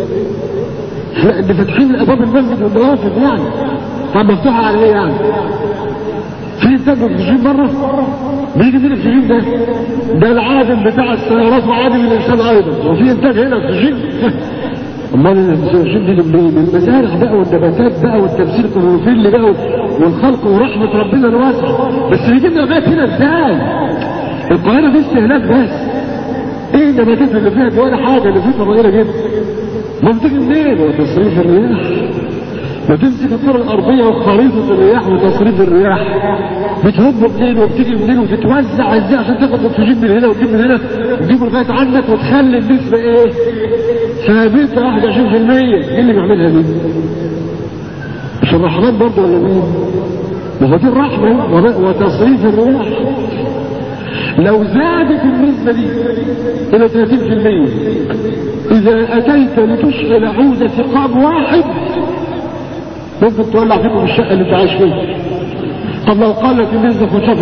لا اللي فاتحين ابواب المسجد والنوافذ يعني طب مفتوحه على ايه يعني؟ في انتاج اكسجين بره؟ بيجي من الاكسجين ده ده العادم بتاع السيارات وعادم الانسان ايضا وفي انتاج هنا اكسجين امال الاكسجين دي من المزارع بقى والنباتات بقى والتمثيل الكلوروفيل بقى والخلق ورحمه ربنا الواسعه بس بيجي لنا لغايه هنا ازاي؟ القاهره دي استهلاك بس ايه النباتات اللي فيها دي ولا حاجه اللي فيها صغيره جدا ما بتيجي منين وتصريف الرياح وتمسك الكرة الأرضية وخريطة الرياح وتصريف الرياح بتهب منين وبتيجي منين وتتوزع ازاي عشان تاخد اكسجين من هنا وتجيب من هنا وتجيب لغاية عندك وتخلي النسبة ايه؟ ثابتة 21% ايه اللي بيعملها دي؟ مش الرحمن برضه ولا مين؟ ما هو دي الرحمة وتصريف الرياح لو زادت النسبة دي إلى 30% إذا أتيت لتشعل عود ثقاب واحد ممكن تولع فيكم الشقة اللي انت عايش فيها طب لو قلت النسبة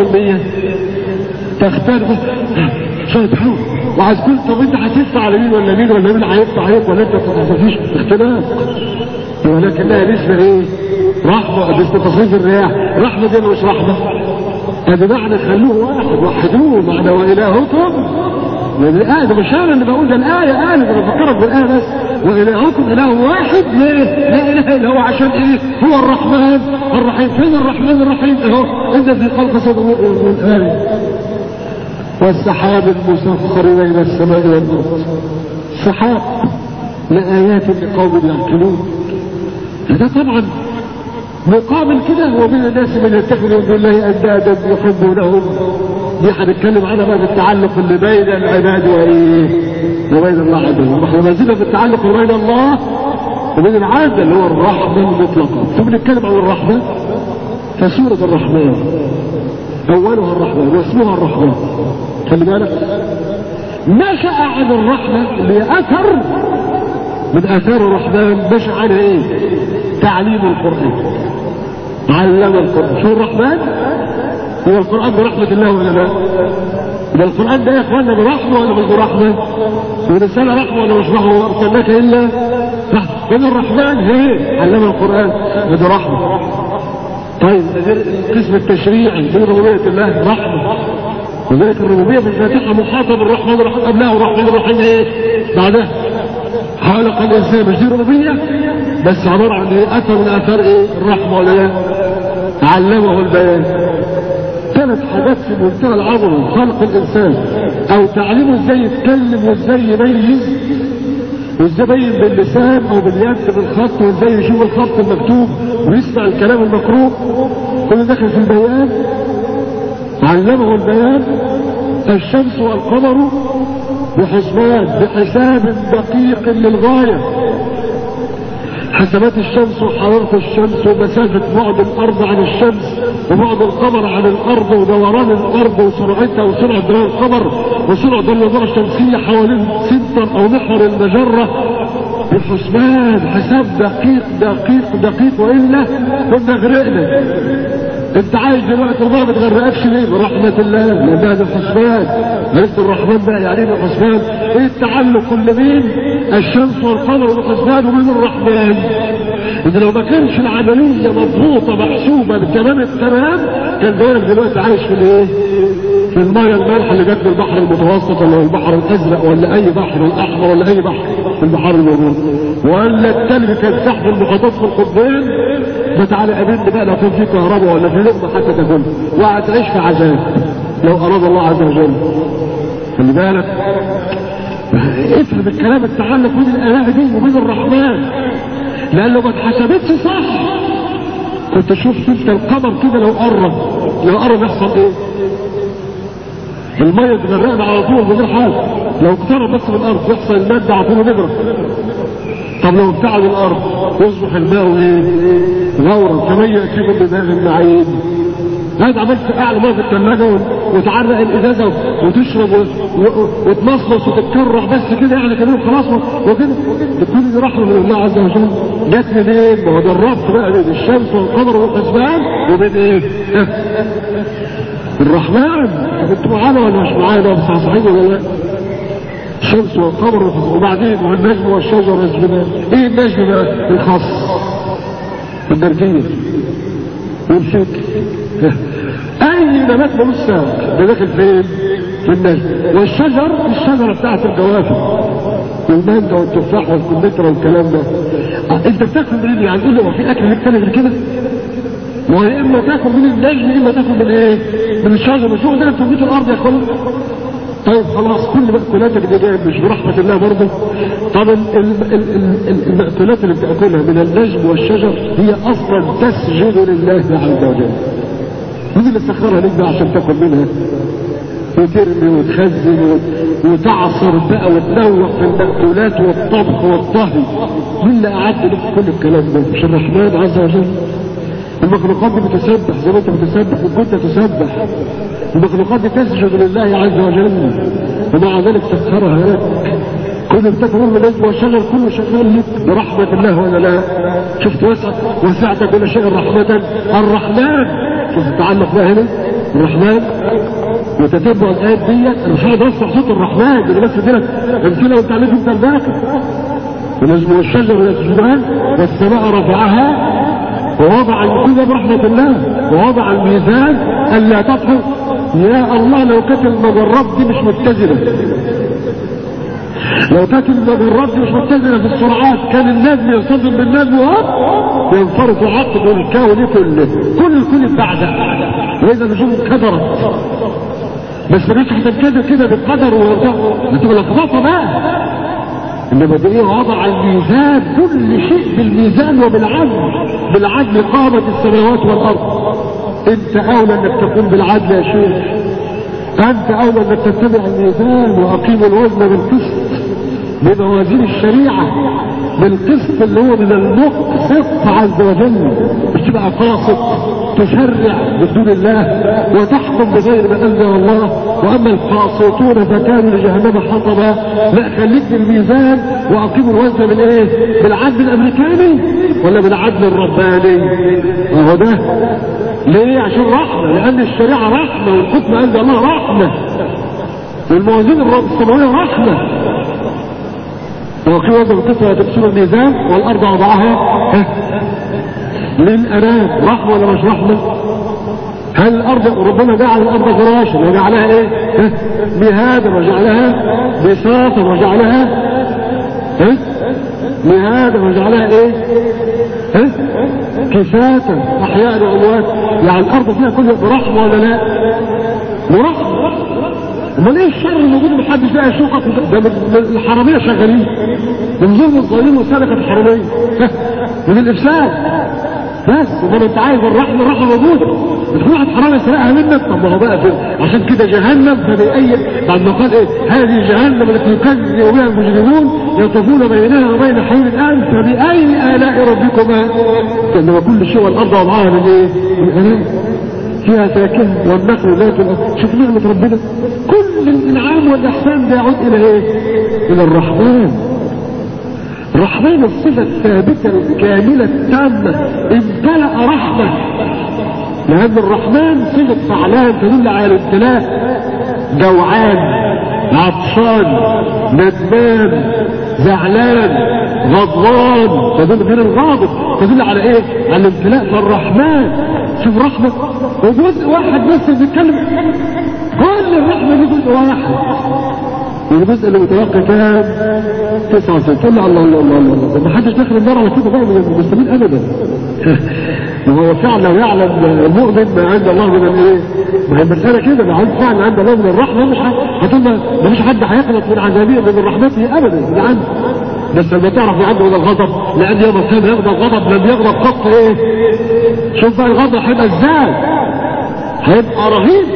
15% تختار شوية حلو وعايز كل طب انت هتدفع على مين ولا مين ولا مين هيدفع عليك ولا انت مفيش اختلاف ولكنها نسبة ايه؟ رحمة نسبة تصريف الرياح رحمة دي مش رحمة هذا معنى خلوه واحد وحدوه معنى وإلهكم لأن الآية ده مش أنا اللي بقول ده الآية آية ده بفكرك بالآية بس وإلهكم إله واحد ليه؟ لا إله إلا هو عشان إيه؟ هو الرحمن الرحيم فين الرحمن الرحيم أهو إن في خلق سماوات والآية والسحاب المسخر بين السماء والأرض سحاب لآيات لقوم يعقلون هذا طبعا مقابل كده ومن الناس من يتخذ من الله اندادا يحبونهم دي هنتكلم عنها بقى بالتعلق اللي بين العباد وايه وبين الله عز وجل احنا ما زلنا في التعلق بين الله وبين العبد اللي هو الرحمه المطلقه ثم نتكلم عن الرحمه فسوره الرحمن اولها الرحمن واسمها الرحمن خلي بالك نشا عن الرحمه اللي هي اثر من اثار الرحمن نشا عنها ايه تعليم القران علم القرآن شو الرحمن هو القرآن برحمة الله ولا لا ده القرآن ده يا اخوانا برحمة ولا مش برحمة ورسالة رحمة ولا مش رحمة وما ارسلناك الا من الرحمن هي علم القرآن ده رحمة طيب قسم التشريع في ربوبية الله رحمة وذلك الربوبية في الفاتحة محاطة بالرحمن الرحيم قبلها والرحمن الرحيم ايه بعدها خلق الانسان مش دي ربوبيه بس عباره عن ايه اثر من اثار ايه الرحمه ولا لا علمه البيان ثلاث حاجات في منتهى العظمه خلق الانسان او تعليمه ازاي يتكلم وازاي يميز وازاي يبين باللسان او باليد بالخط وازاي يشوف الخط المكتوب ويسمع الكلام المقروء كل داخل في البيان علمه البيان الشمس والقمر بحسبان بحساب دقيق للغاية حسبات الشمس وحرارة الشمس ومسافة بعد الأرض عن الشمس وبعد القمر عن الأرض ودوران الأرض وسرعتها وسرعة دوران القمر وسرعة النظارة الشمسية حوالين سنتر أو محور المجرة بحسبان حساب دقيق دقيق دقيق وإلا كنا غرقنا انت عايش دلوقتي الله ما بتغرقكش ليه برحمة الله لان هذا الحسبان عرفت الرحمن بقى يعني ايه الحسبان ايه التعلق كل مين الشمس والقمر والحسبان ومين الرحمن ان لو ما كانش العملية مضبوطة محسوبة بتمام التمام كان زمانك دلوقتي عايش في الايه في المية المالحة اللي جت من البحر المتوسط ولا البحر الازرق ولا اي بحر الاحمر ولا اي بحر في البحار الموجود ولا التلج كان تحت المحيطات في القطبين فتعالى قابلني بقى لو كان في كهرباء ولا في لقمة حتى تاكل وهتعيش في عذاب لو اراد الله عز وجل خلي بالك افهم الكلام التعلق بين الاله دي وبين الرحمن لان لو ما اتحسبتش صح كنت شفت انت القمر كده لو قرب لو قرب يحصل ايه المية تغرقنا على طول من غير حاجة لو اقترب بس من الارض يحصل المادة على طول نجرة طب لو ابتعد الارض يصبح الماء ايه غورا كما ياتي من دماغ المعين هذا عملت اعلى ميه في الثلاجه وتعرق الازازه وتشرب وتمصمص وتتكرع بس كده يعني كمان خلاص وكده بتكون دي رحمه من الله عز وجل جت منين؟ ما هو ده الربط بقى بين الشمس والقمر والحسبان وبين ايه؟ الرحمن انتوا معانا ولا مش معانا مصحصحين ولا لا؟ الشمس والقمر وبعدين والنجم والشجر يسجدان ايه النجم بقى؟ الخاص الدرجيه والفكر اي نبات ملوش ساق ده داخل فين في النجم والشجر الشجره بتاعت الجوافه والمانجا والتفاح والكمثرى والكلام ده آه، انت بتاكل منين يعني قول لي هو في اكل ليك تاني غير كده ما هو يا اما تاكل من النجم يا اما تاكل من ايه من الشجر مش هو ده في بيت الارض يا اخوان طيب خلاص كل مأكولاتك دي جايه مش برحمة الله برضه طب ال- ال- ال- ال- المأكولات اللي بتاكلها من النجم والشجر هي اصلا تسجد لله عز وجل مين اللي سخرها لك بقى عشان تاكل منها وترمي وتخزن وت- وتعصر بقى وتنوع في المأكولات والطبخ والطهي مين اللي أعد لك كل الكلام ده مش الرحمن عز وجل المخلوقات دي بتسبح زي ما انت بتسبح وكنت تسبح المخلوقات دي تسجد لله عز وجل ومع ذلك سخرها لك كل بتاكل من النجم والشجر كله شغال لك برحمة الله ولا لا شفت وسعت وسعت كل شيء رحمة الرحمن شوف التعلق بقى هنا الرحمن وتتبع الآيات دي انا مش هقدر اسمع صوت الرحمن ده بس كده امثله وانت عليك انت الباقي ونجم والشجر يسجدان والسماء رفعها ووضع الميزان برحمة الله ووضع الميزان ألا تطهر يا الله لو كانت المجرات دي مش متزنة لو كانت المجرات دي مش متزنة في السرعات كان النجم يصطدم بالنجم وهوب ينفرط عقد الكون كله كل الكل بعد وإذا النجوم انكدرت بس ما كانتش هتنكدر كده بالقدر وتبقى لخبطة بقى انما دي وضع الميزان كل شيء بالميزان وبالعدل بالعدل قامت السماوات والارض انت اولى انك تقوم بالعدل يا شيخ انت اولى انك تتبع الميزان واقيم الوزن بالقسط بموازين الشريعه بالقسط اللي هو من المقسط عز وجل مش تبقى قاسط تشرع بدون الله وتحكم بغير ما انزل الله واما القاسطون فكانوا لجهنم حطبا لا خليك بالميزان واقيموا الوزن بالايه بالعدل الامريكاني ولا بالعدل الرباني اهو ده ليه عشان رحمه لان الشريعه رحمه والحكم عند الله رحمه والموازين الرب السماويه رحمه وفي وزن القصة تكسر الميزان والأرض وضعها ها، للأنام رحمة ولا مش رحمة؟ هل الأرض ربنا جعل الأرض فراشا وجعلها إيه؟ ها، مهادا وجعلها بساطا وجعلها ها؟ مهادا وجعلها إيه؟ ها؟ كفاتا أحياء وأموات يعني الأرض فيها كل برحمة ولا لا؟ برحمة امال ايه الشر الموجود محدش بقى يشوفك ده من من الحراميه شغالين من ظلم الظالمين وسرقه الحراميه من الافساد بس امال انت عايز الرحمه الرحمه موجوده في واحد حرام يسرقها منك طب ما هو بقى في عشان كده جهنم فبأي بعد ما قال ايه هذه جهنم التي يكذب بها المجرمون يطوفون بينها وبين حول الان فبأي آلاء ربكما لأن كل شيء والأرض وضعها للايه؟ للآلاء فيها فاكهة والنخل ذات الأرض شوف نعمة ربنا كل الإنعام والإحسان ده يعود إلى إيه؟ إلى الرحمن الرحمن الصفة الثابتة الكاملة التامة امتلأ رحمة لأن الرحمن صفة فعلان تدل على الامتلاء جوعان عطشان ندمان زعلان غضبان تدل غير الغاضب تدل على ايه على الامتلاء فالرحمن شوف رحمة وجزء واحد بس بيتكلم كل الرحمة دي جزء واحد والجزء اللي متوقع كام 99 تقول الله الله الله الله ما حدش داخل النار على كده بقى من المسلمين ابدا وهو فعلا يعلم المؤمن ما عند الله من الايه ما هي المسألة كده ما عند فعلا عند الله من الرحمة مش هتقول ما فيش حد هيقلق من عذابه من رحمته ابدا اللي عنده بس لما تعرف عنده من الغضب لان يوم القيامة يغضب غضب لم يغضب قط ايه شوف بقى الغضب هيبقى ازاي هيبقى رهيب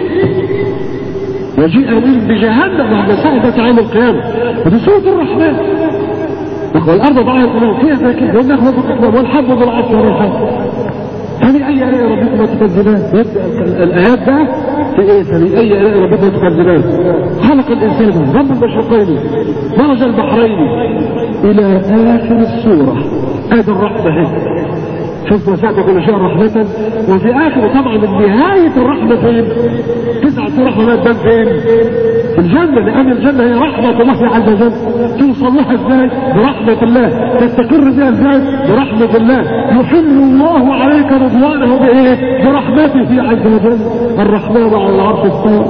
وجيء من بجهنم بعد ساعة يوم القيامة ودي سورة الرحمن والأرض ضعها القلوب فيها فاكهة والنخل بالأكمام والحب بالعصر والرحمن فبأي آلاء ربكما تكذبان يبدأ الآيات ده في إيه فبأي آلاء ربكما تكذبان خلق الإنسان رب المشرقين مرج البحرين إلى آخر السورة هذه الرحمة هي شوف وسعت كل شيء رحمة وفي آخر طبعا من نهاية الرحمة فين؟ تسعة رحمات بان فين؟ في الجنة لأن الجنة هي رحمة الله عز وجل توصل لها ازاي؟ برحمة الله تستقر بها ازاي؟ برحمة الله يحل الله عليك رضوانه بإيه؟ برحمته عز وجل الرحمن على العرش استوى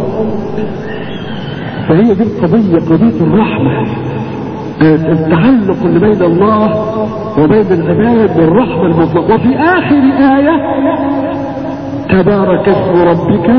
فهي دي القضية قضية الرحمة التعلق اللي بين الله وبين العباد بالرحمة المطلقة وفي آخر آية تبارك اسم ربك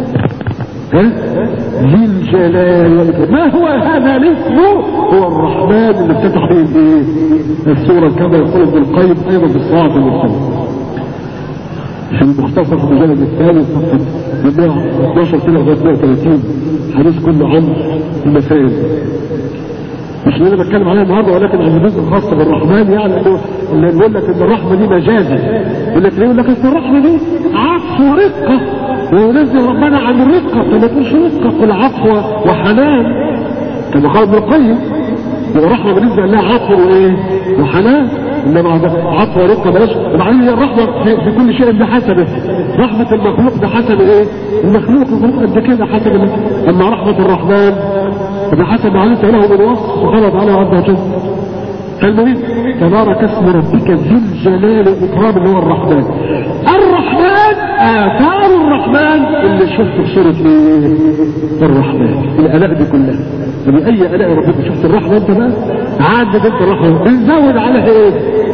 ذي الجلال والإكرام ما هو هذا الاسم هو الرحمن اللي افتتح به الايه السورة كما يقول ابن القيم ايضا في الصلاة والسلام في المختصر في المجلد الثالث صفحة 12 كده لغاية 130 حديث كله عن المسائل مش اللي انا بتكلم عليها النهارده ولكن عن الجزء الخاص بالرحمن يعني انه اللي بيقول لك ان الرحمه دي مجازي يقول لك ليه يقول لك اصل الرحمه دي عطف ورقه وينزل ربنا عن الرقه فما تقولش رقه قل عطف وحنان كما قال ابن القيم يبقى الرحمه بالنسبه لها عطف وايه وحنان انما عطف ورقه بلاش وبعدين هي الرحمه في, في كل شيء بحسبه رحمه المخلوق بحسب ايه المخلوق المخلوق قد كده حسب اما رحمه الرحمن فبحسب ما علمت له من وصف سبحانه وتعالى عز وجل فالمهم تبارك اسم ربك ذي الجلال والاكرام اللي هو الرحمن الرحمن اثار الرحمن اللي شفت في سوره ايه الرحمن الالاء دي كلها فبأي الاء ربك شفت الرحمه انت بقى عدد انت الرحمه بنزود عليها ايه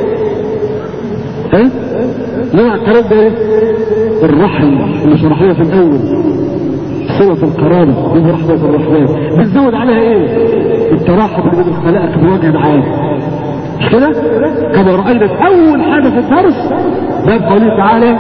ها نوع الكلام ده ايه الرحم اللي شرحناه في الاول صلة القرابة دي رحمة الرحمن بنزود عليها ايه التراحم اللي بين الخلائق بوجه عام مش كده كما رأينا في اول حاجة في الدرس باب قوله تعالى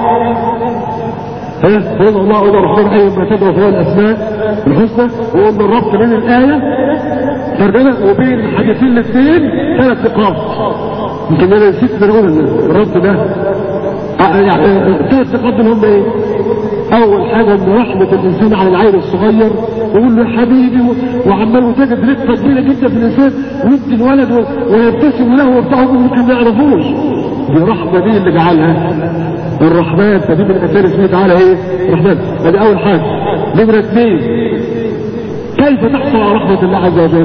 ها قول الله قول الرحمن اي ما تدعو فهو الاسماء الحسنى وقلنا الربط بين الايه فرقنا وبين الحديثين الاثنين ثلاث نقاط يمكن انا نسيت نقول الربط ده يعني ثلاث نقاط هم ايه اول حاجة ان رحمة الانسان على العيل الصغير ويقول له يا حبيبي وعمال وتجد رقة كبيرة جدا في الانسان ويدي الولد ويبتسم له وبتاع ممكن ما يعرفوش دي رحمة دي اللي جعلها الرحمن فدي من اسئله اسمه تعالى ايه الرحمن ادي اول حاجة نمرة اثنين كيف تحصل على رحمة الله عز وجل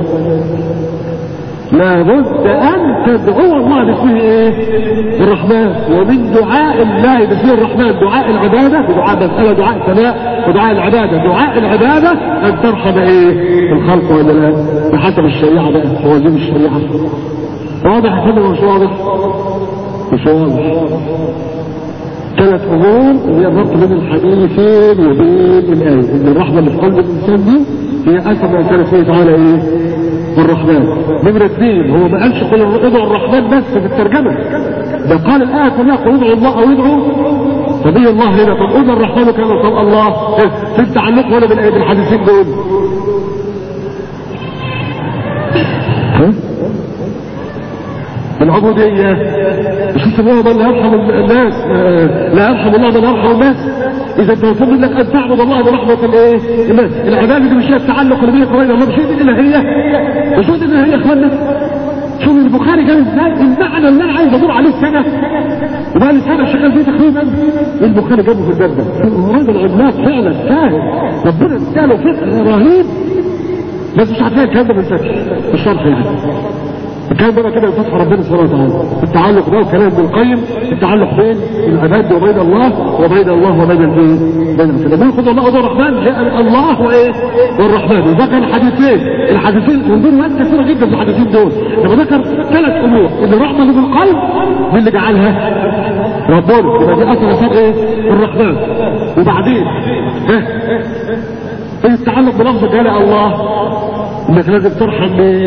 لابد ان تدعو الله باسمه ايه الرحمن ومن دعاء الله باسمه الرحمن دعاء العبادة دعاء مسألة دعاء ثناء ودعاء العبادة دعاء العبادة ان ترحم ايه الخلق ولا لا بحسب الشريعة بقى موازين الشريعة واضح يا فندم مش واضح مش واضح ثلاث امور هي الربط بين الحديثين وبين الايه ان الرحمه اللي في قلب الانسان دي هي اثر ما كان فيه تعالى ايه الرحمن نمرة اثنين هو ما قالش قل ادعوا الرحمن بس في الترجمة ده قال الآية كلها قل ادعوا الله أو ادعوا نبي الله هنا طب قلنا الرحمن كان طب الله إيه؟ في التعلق ولا بالحديثين دول ها؟ العبودية شوف الله من يرحم الناس لا يرحم الله من يرحم الناس اذا انت مطلوب منك ان تعبد الله برحمة الايه الناس العبادة دي مش هي التعلق اللي بينك وبين الله مش هي دي الالهية مش هي دي الالهية يا اخوانا شوف البخاري جاب ازاي المعنى اللي انا عايز ادور عليه سنة وبقى لي سنة شغال فيه تقريبا البخاري جابه في الباب ده راجل عملاق فعلا فاهم ربنا اداله فقه رهيب بس مش هتلاقي الكلام ده من فتح الشرح يعني الكلام ده كده فتح ربنا سبحانه وتعالى التعلق ده وكلام ابن القيم التعلق بين العباد وبين الله وبين الله وبين الايه بين الانسان بياخد الله وده الرحمن جاء الله وايه والرحمن وده كان حديثين الحديثين من دول وقت كثيره جدا في الحديثين دول لما ذكر ثلاث امور ان الرحمه اللي بالقلب مين اللي جعلها ربنا يبقى دي اصل اثار ايه الرحمن وبعدين ها التعلق بلفظ جلاء الله انك لازم ترحم مين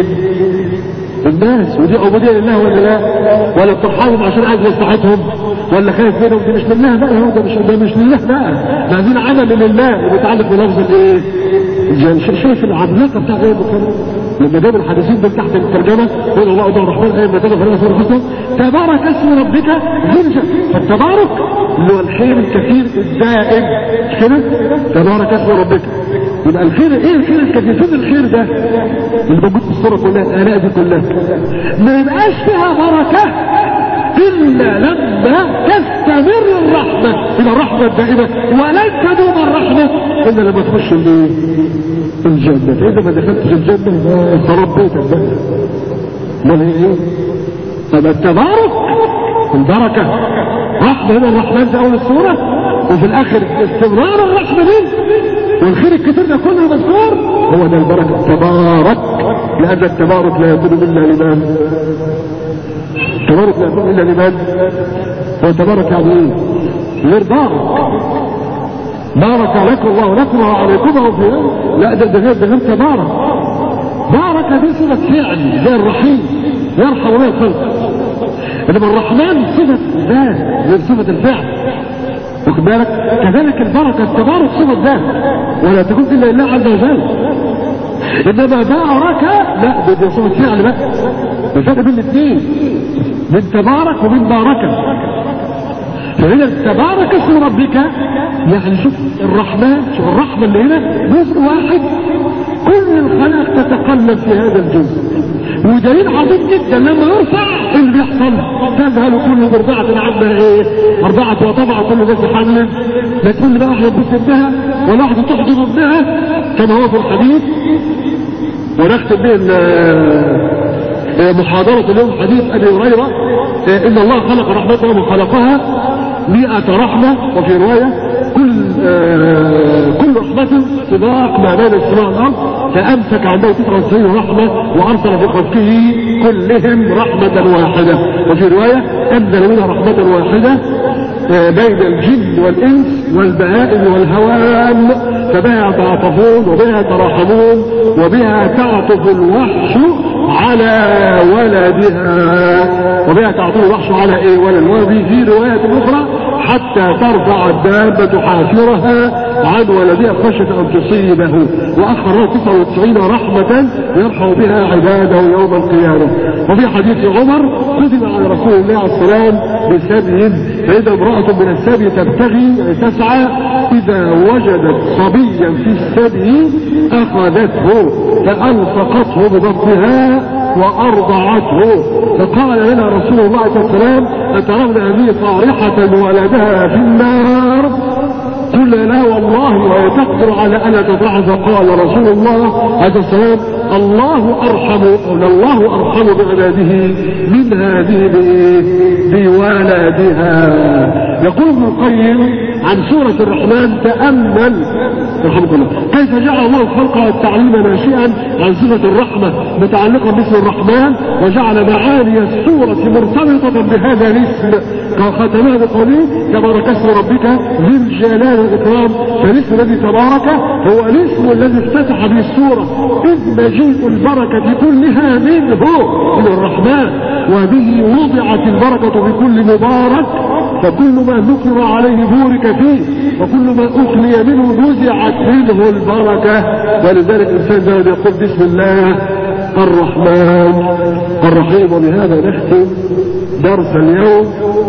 الناس ودي عبودية لله ولا لا ولا بترحمهم عشان عايز مصلحتهم ولا خايف منهم دي مش لله بقى هو ده مش ده مش لله بقى ده عايزين عمل لله وبيتعلق بلفظ الايه الجن شايف العملاقه بتاع غير كده لما جاب الحديثين دول تحت الترجمه قول الله ده الرحمن ايه ما تجد فرنا سوره الحسن تبارك اسم ربك ذي الجلال فالتبارك اللي هو الخير الكثير الدائم مش كده تبارك اسم ربك يبقى الخير ايه الخير الكثير فين الخير ده اللي موجود في الصوره كلها الالاء دي كلها ما يبقاش فيها بركه الا لما تستمر الرحمه الى الرحمه الدائمه ولن تدوم الرحمه الا لما تخش الايه الجنه فاذا ما دخلتش الجنه خرب بيتك بقى امال هي ايه طب التبارك البركه رحمه هنا الرحمن في اول السوره وفي الاخر استمرار الرحمه دي والخير الكثير ده كله مذكور هو ده البركه تبارك لان التبارك لا يكون الا لمن تبارك لا يكون الا لمن هو تبارك يعني ايه غير بارك بارك لكم الله لكم وعليكم وفي لا ده ده غير ده غير تبارك بارك دي صفه فعل زي الرحيم يرحم ولا الخلق انما الرحمن صفه ذات غير صفه الفعل واخد بالك كذلك البركه التبارك صفه ذات ولا تكون الا لله عز وجل انما بارك لا ده دي صفه فعل بقى الفرق بين الاثنين من تبارك ومن باركه فهنا تبارك اسم ربك يعني شوف الرحمن شوف الرحمة اللي هنا جزء واحد كل الخلق تتقلب في هذا الجزء ودليل عظيم جدا لما يرفع اللي بيحصل تذهل كل مرضعة عما ايه مرضعة وطبع كل ذات حمل لا تقول بقى واحدة تبص ابنها ولا واحدة تحضن ابنها كما هو في الحديث ونختم به محاضرة اليوم حديث ابي هريرة ان الله خلق رحمته وخلقها مئة رحمة وفي رواية كل آه كل رحمة سباق ما بين السماء والأرض فأمسك عنده 99 رحمة وأرسل في خلقه كلهم رحمة واحدة وفي رواية أنزل منها رحمة واحدة آه بين الجن والإنس والبهائم والهوام فبها يتعاطفون وبها يتراحمون وبها تعطف الوحش على ولدها وبها تعطف الوحش على ايه ولد وفي رواية اخرى حتى ترفع الدابة حافرها عن ولدها خشية ان تصيبه واخر 99 رحمة يرحم بها عباده يوم القيامة وفي حديث عمر كتب على رسول الله عليه السلام بسبي فاذا امرأة من السبي تبتغي يعني تسعى اذا وجدت صبيا في السبي اخذته فالصقته ببطنها وارضعته فقال لنا رسول الله صلى الله عليه وسلم اترون هذه صارحة ولدها في النار قلنا لا والله وهي تقدر على ان تضعها فقال رسول الله عليه السلام الله ارحم قال الله ارحم بعباده من هذه بولدها يقول ابن القيم عن سورة الرحمن تأمل رحمك الله كيف جعل الله الخلق والتعليم ناشئا عن صفة الرحمة متعلقة باسم الرحمن وجعل معاني السورة مرتبطة بهذا الاسم ختمها بقوله تبارك اسم ربك ذي الجلال والإكرام فالاسم الذي تبارك هو الاسم الذي افتتح به السورة إذ مجيء البركة كلها منه من الرحمن وبه وضعت البركة بكل مبارك فكل ما ذكر عليه بورك فيه وكل ما أخلي منه نزعت منه البركة ولذلك الإنسان زي يقول بسم الله الرحمن الرحيم وبهذا نختم درس اليوم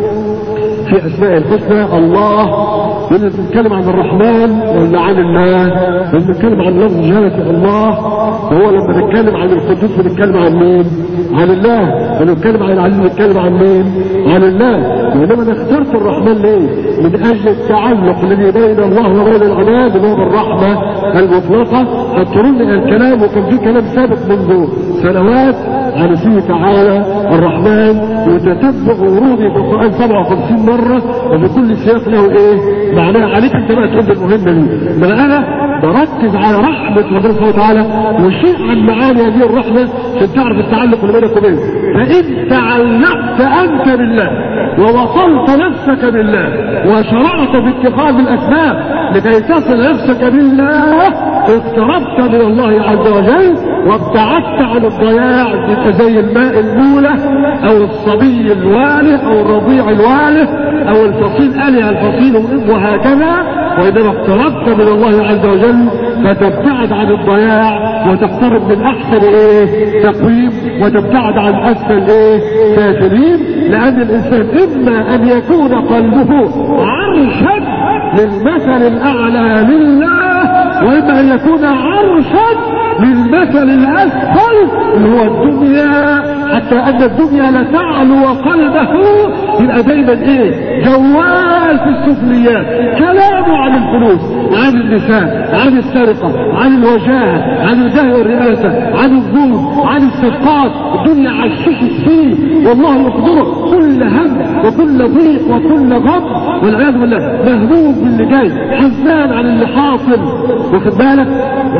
في أسماء الحسنى الله لما بنتكلم عن الرحمن ولا عن الله لما بنتكلم عن لفظ جلالة الله وهو لما نتكلم عن القدوس بنتكلم عن مين؟ عن الله لما نتكلم عن العليم بنتكلم عن مين؟ عن الله وإنما أنا اخترت الرحمن ليه؟ من أجل التعلق الذي بين الله وبين العباد اللي هو بالرحمة المطلقة فاضطرون الكلام وكان في كلام سابق منذ سنوات عن اسمه تعالى الرحمن وتتبع وروده في القرآن 57 مرة وفي كل سياق له ايه معناه عليك انت بقى تقول المهمة دي ما انا بركز على رحمة ربنا سبحانه وتعالى وشيء عن معاني هذه الرحمة عشان تعرف التعلق اللي بينك وبينه فإن تعلقت أنت بالله ووصلت نفسك بالله وشرعت في اتخاذ الأسباب لكي تصل نفسك بالله اقتربت من الله عز وجل وابتعدت عن الضياع زي الماء المولى او الصبي الواله او الرضيع الواله او الفصيل اله الفصيل وهكذا وانما اقتربت من الله عز وجل فتبتعد عن الضياع وتقترب من احسن ايه تقويم وتبتعد عن اسفل ايه سافلين لان الانسان اما ان يكون قلبه عرشا للمثل الاعلى لله واما ان يكون عرشا للمثل الاسفل اللي هو الدنيا حتى ان الدنيا لتعلو قلبه يبقى دايما ايه جوال في السفليات كلامه عن الفلوس عن النساء عن السرقة عن الوجاهة عن الجاه والرئاسة عن الظلم عن الصفقات الدنيا عششت فيه والله يقدره كل هم وكل ضيق وكل غم والعياذ بالله مهموم باللي جاي حزان عن اللي حاصل واخد بالك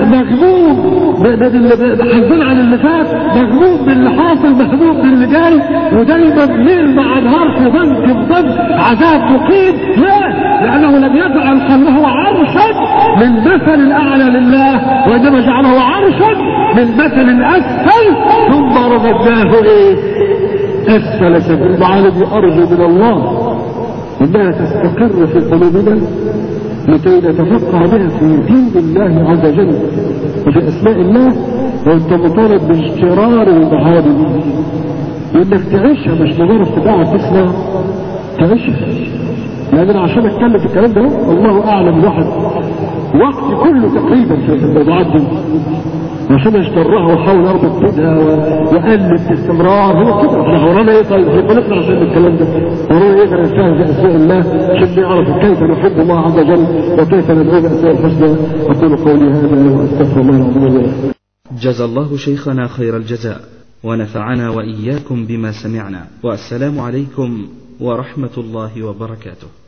مغموم حزان عن اللي فات مغموم باللي حاصل مهموم باللي جاي ودايما ليل مع نهار في ضنك في ضنك عذاب مقيم لا لانه لم يجعل قلبه عرشا للمثل الاعلى لله وانما جعله عرشا للمثل الاسفل ثم رددناه ايه اسفل سبيل معالم ارجو من الله انها تستقر في قلوبنا لكي نتفقه بها في دين الله عز وجل وفي اسماء الله وانت مطالب باجترار المعاني وانك تعيشها مش مجرد تبقى تسمع تعيشها لان انا عشان اتكلم في الكلام ده الله اعلم الواحد وقت كله تقريبا في الموضوعات دي عشان اشترها واحاول اربط بينها واقلب باستمرار هو كده احنا ورانا ايه طيب احنا بنطلع عشان الكلام ده ورانا ايه غير نفهم في اسماء الله عشان نعرف كيف نحب الله عز وجل وكيف ندعو باسماء الحسنى اقول قولي هذا واستغفر الله العظيم لي جزى الله شيخنا خير الجزاء ونفعنا واياكم بما سمعنا والسلام عليكم ورحمه الله وبركاته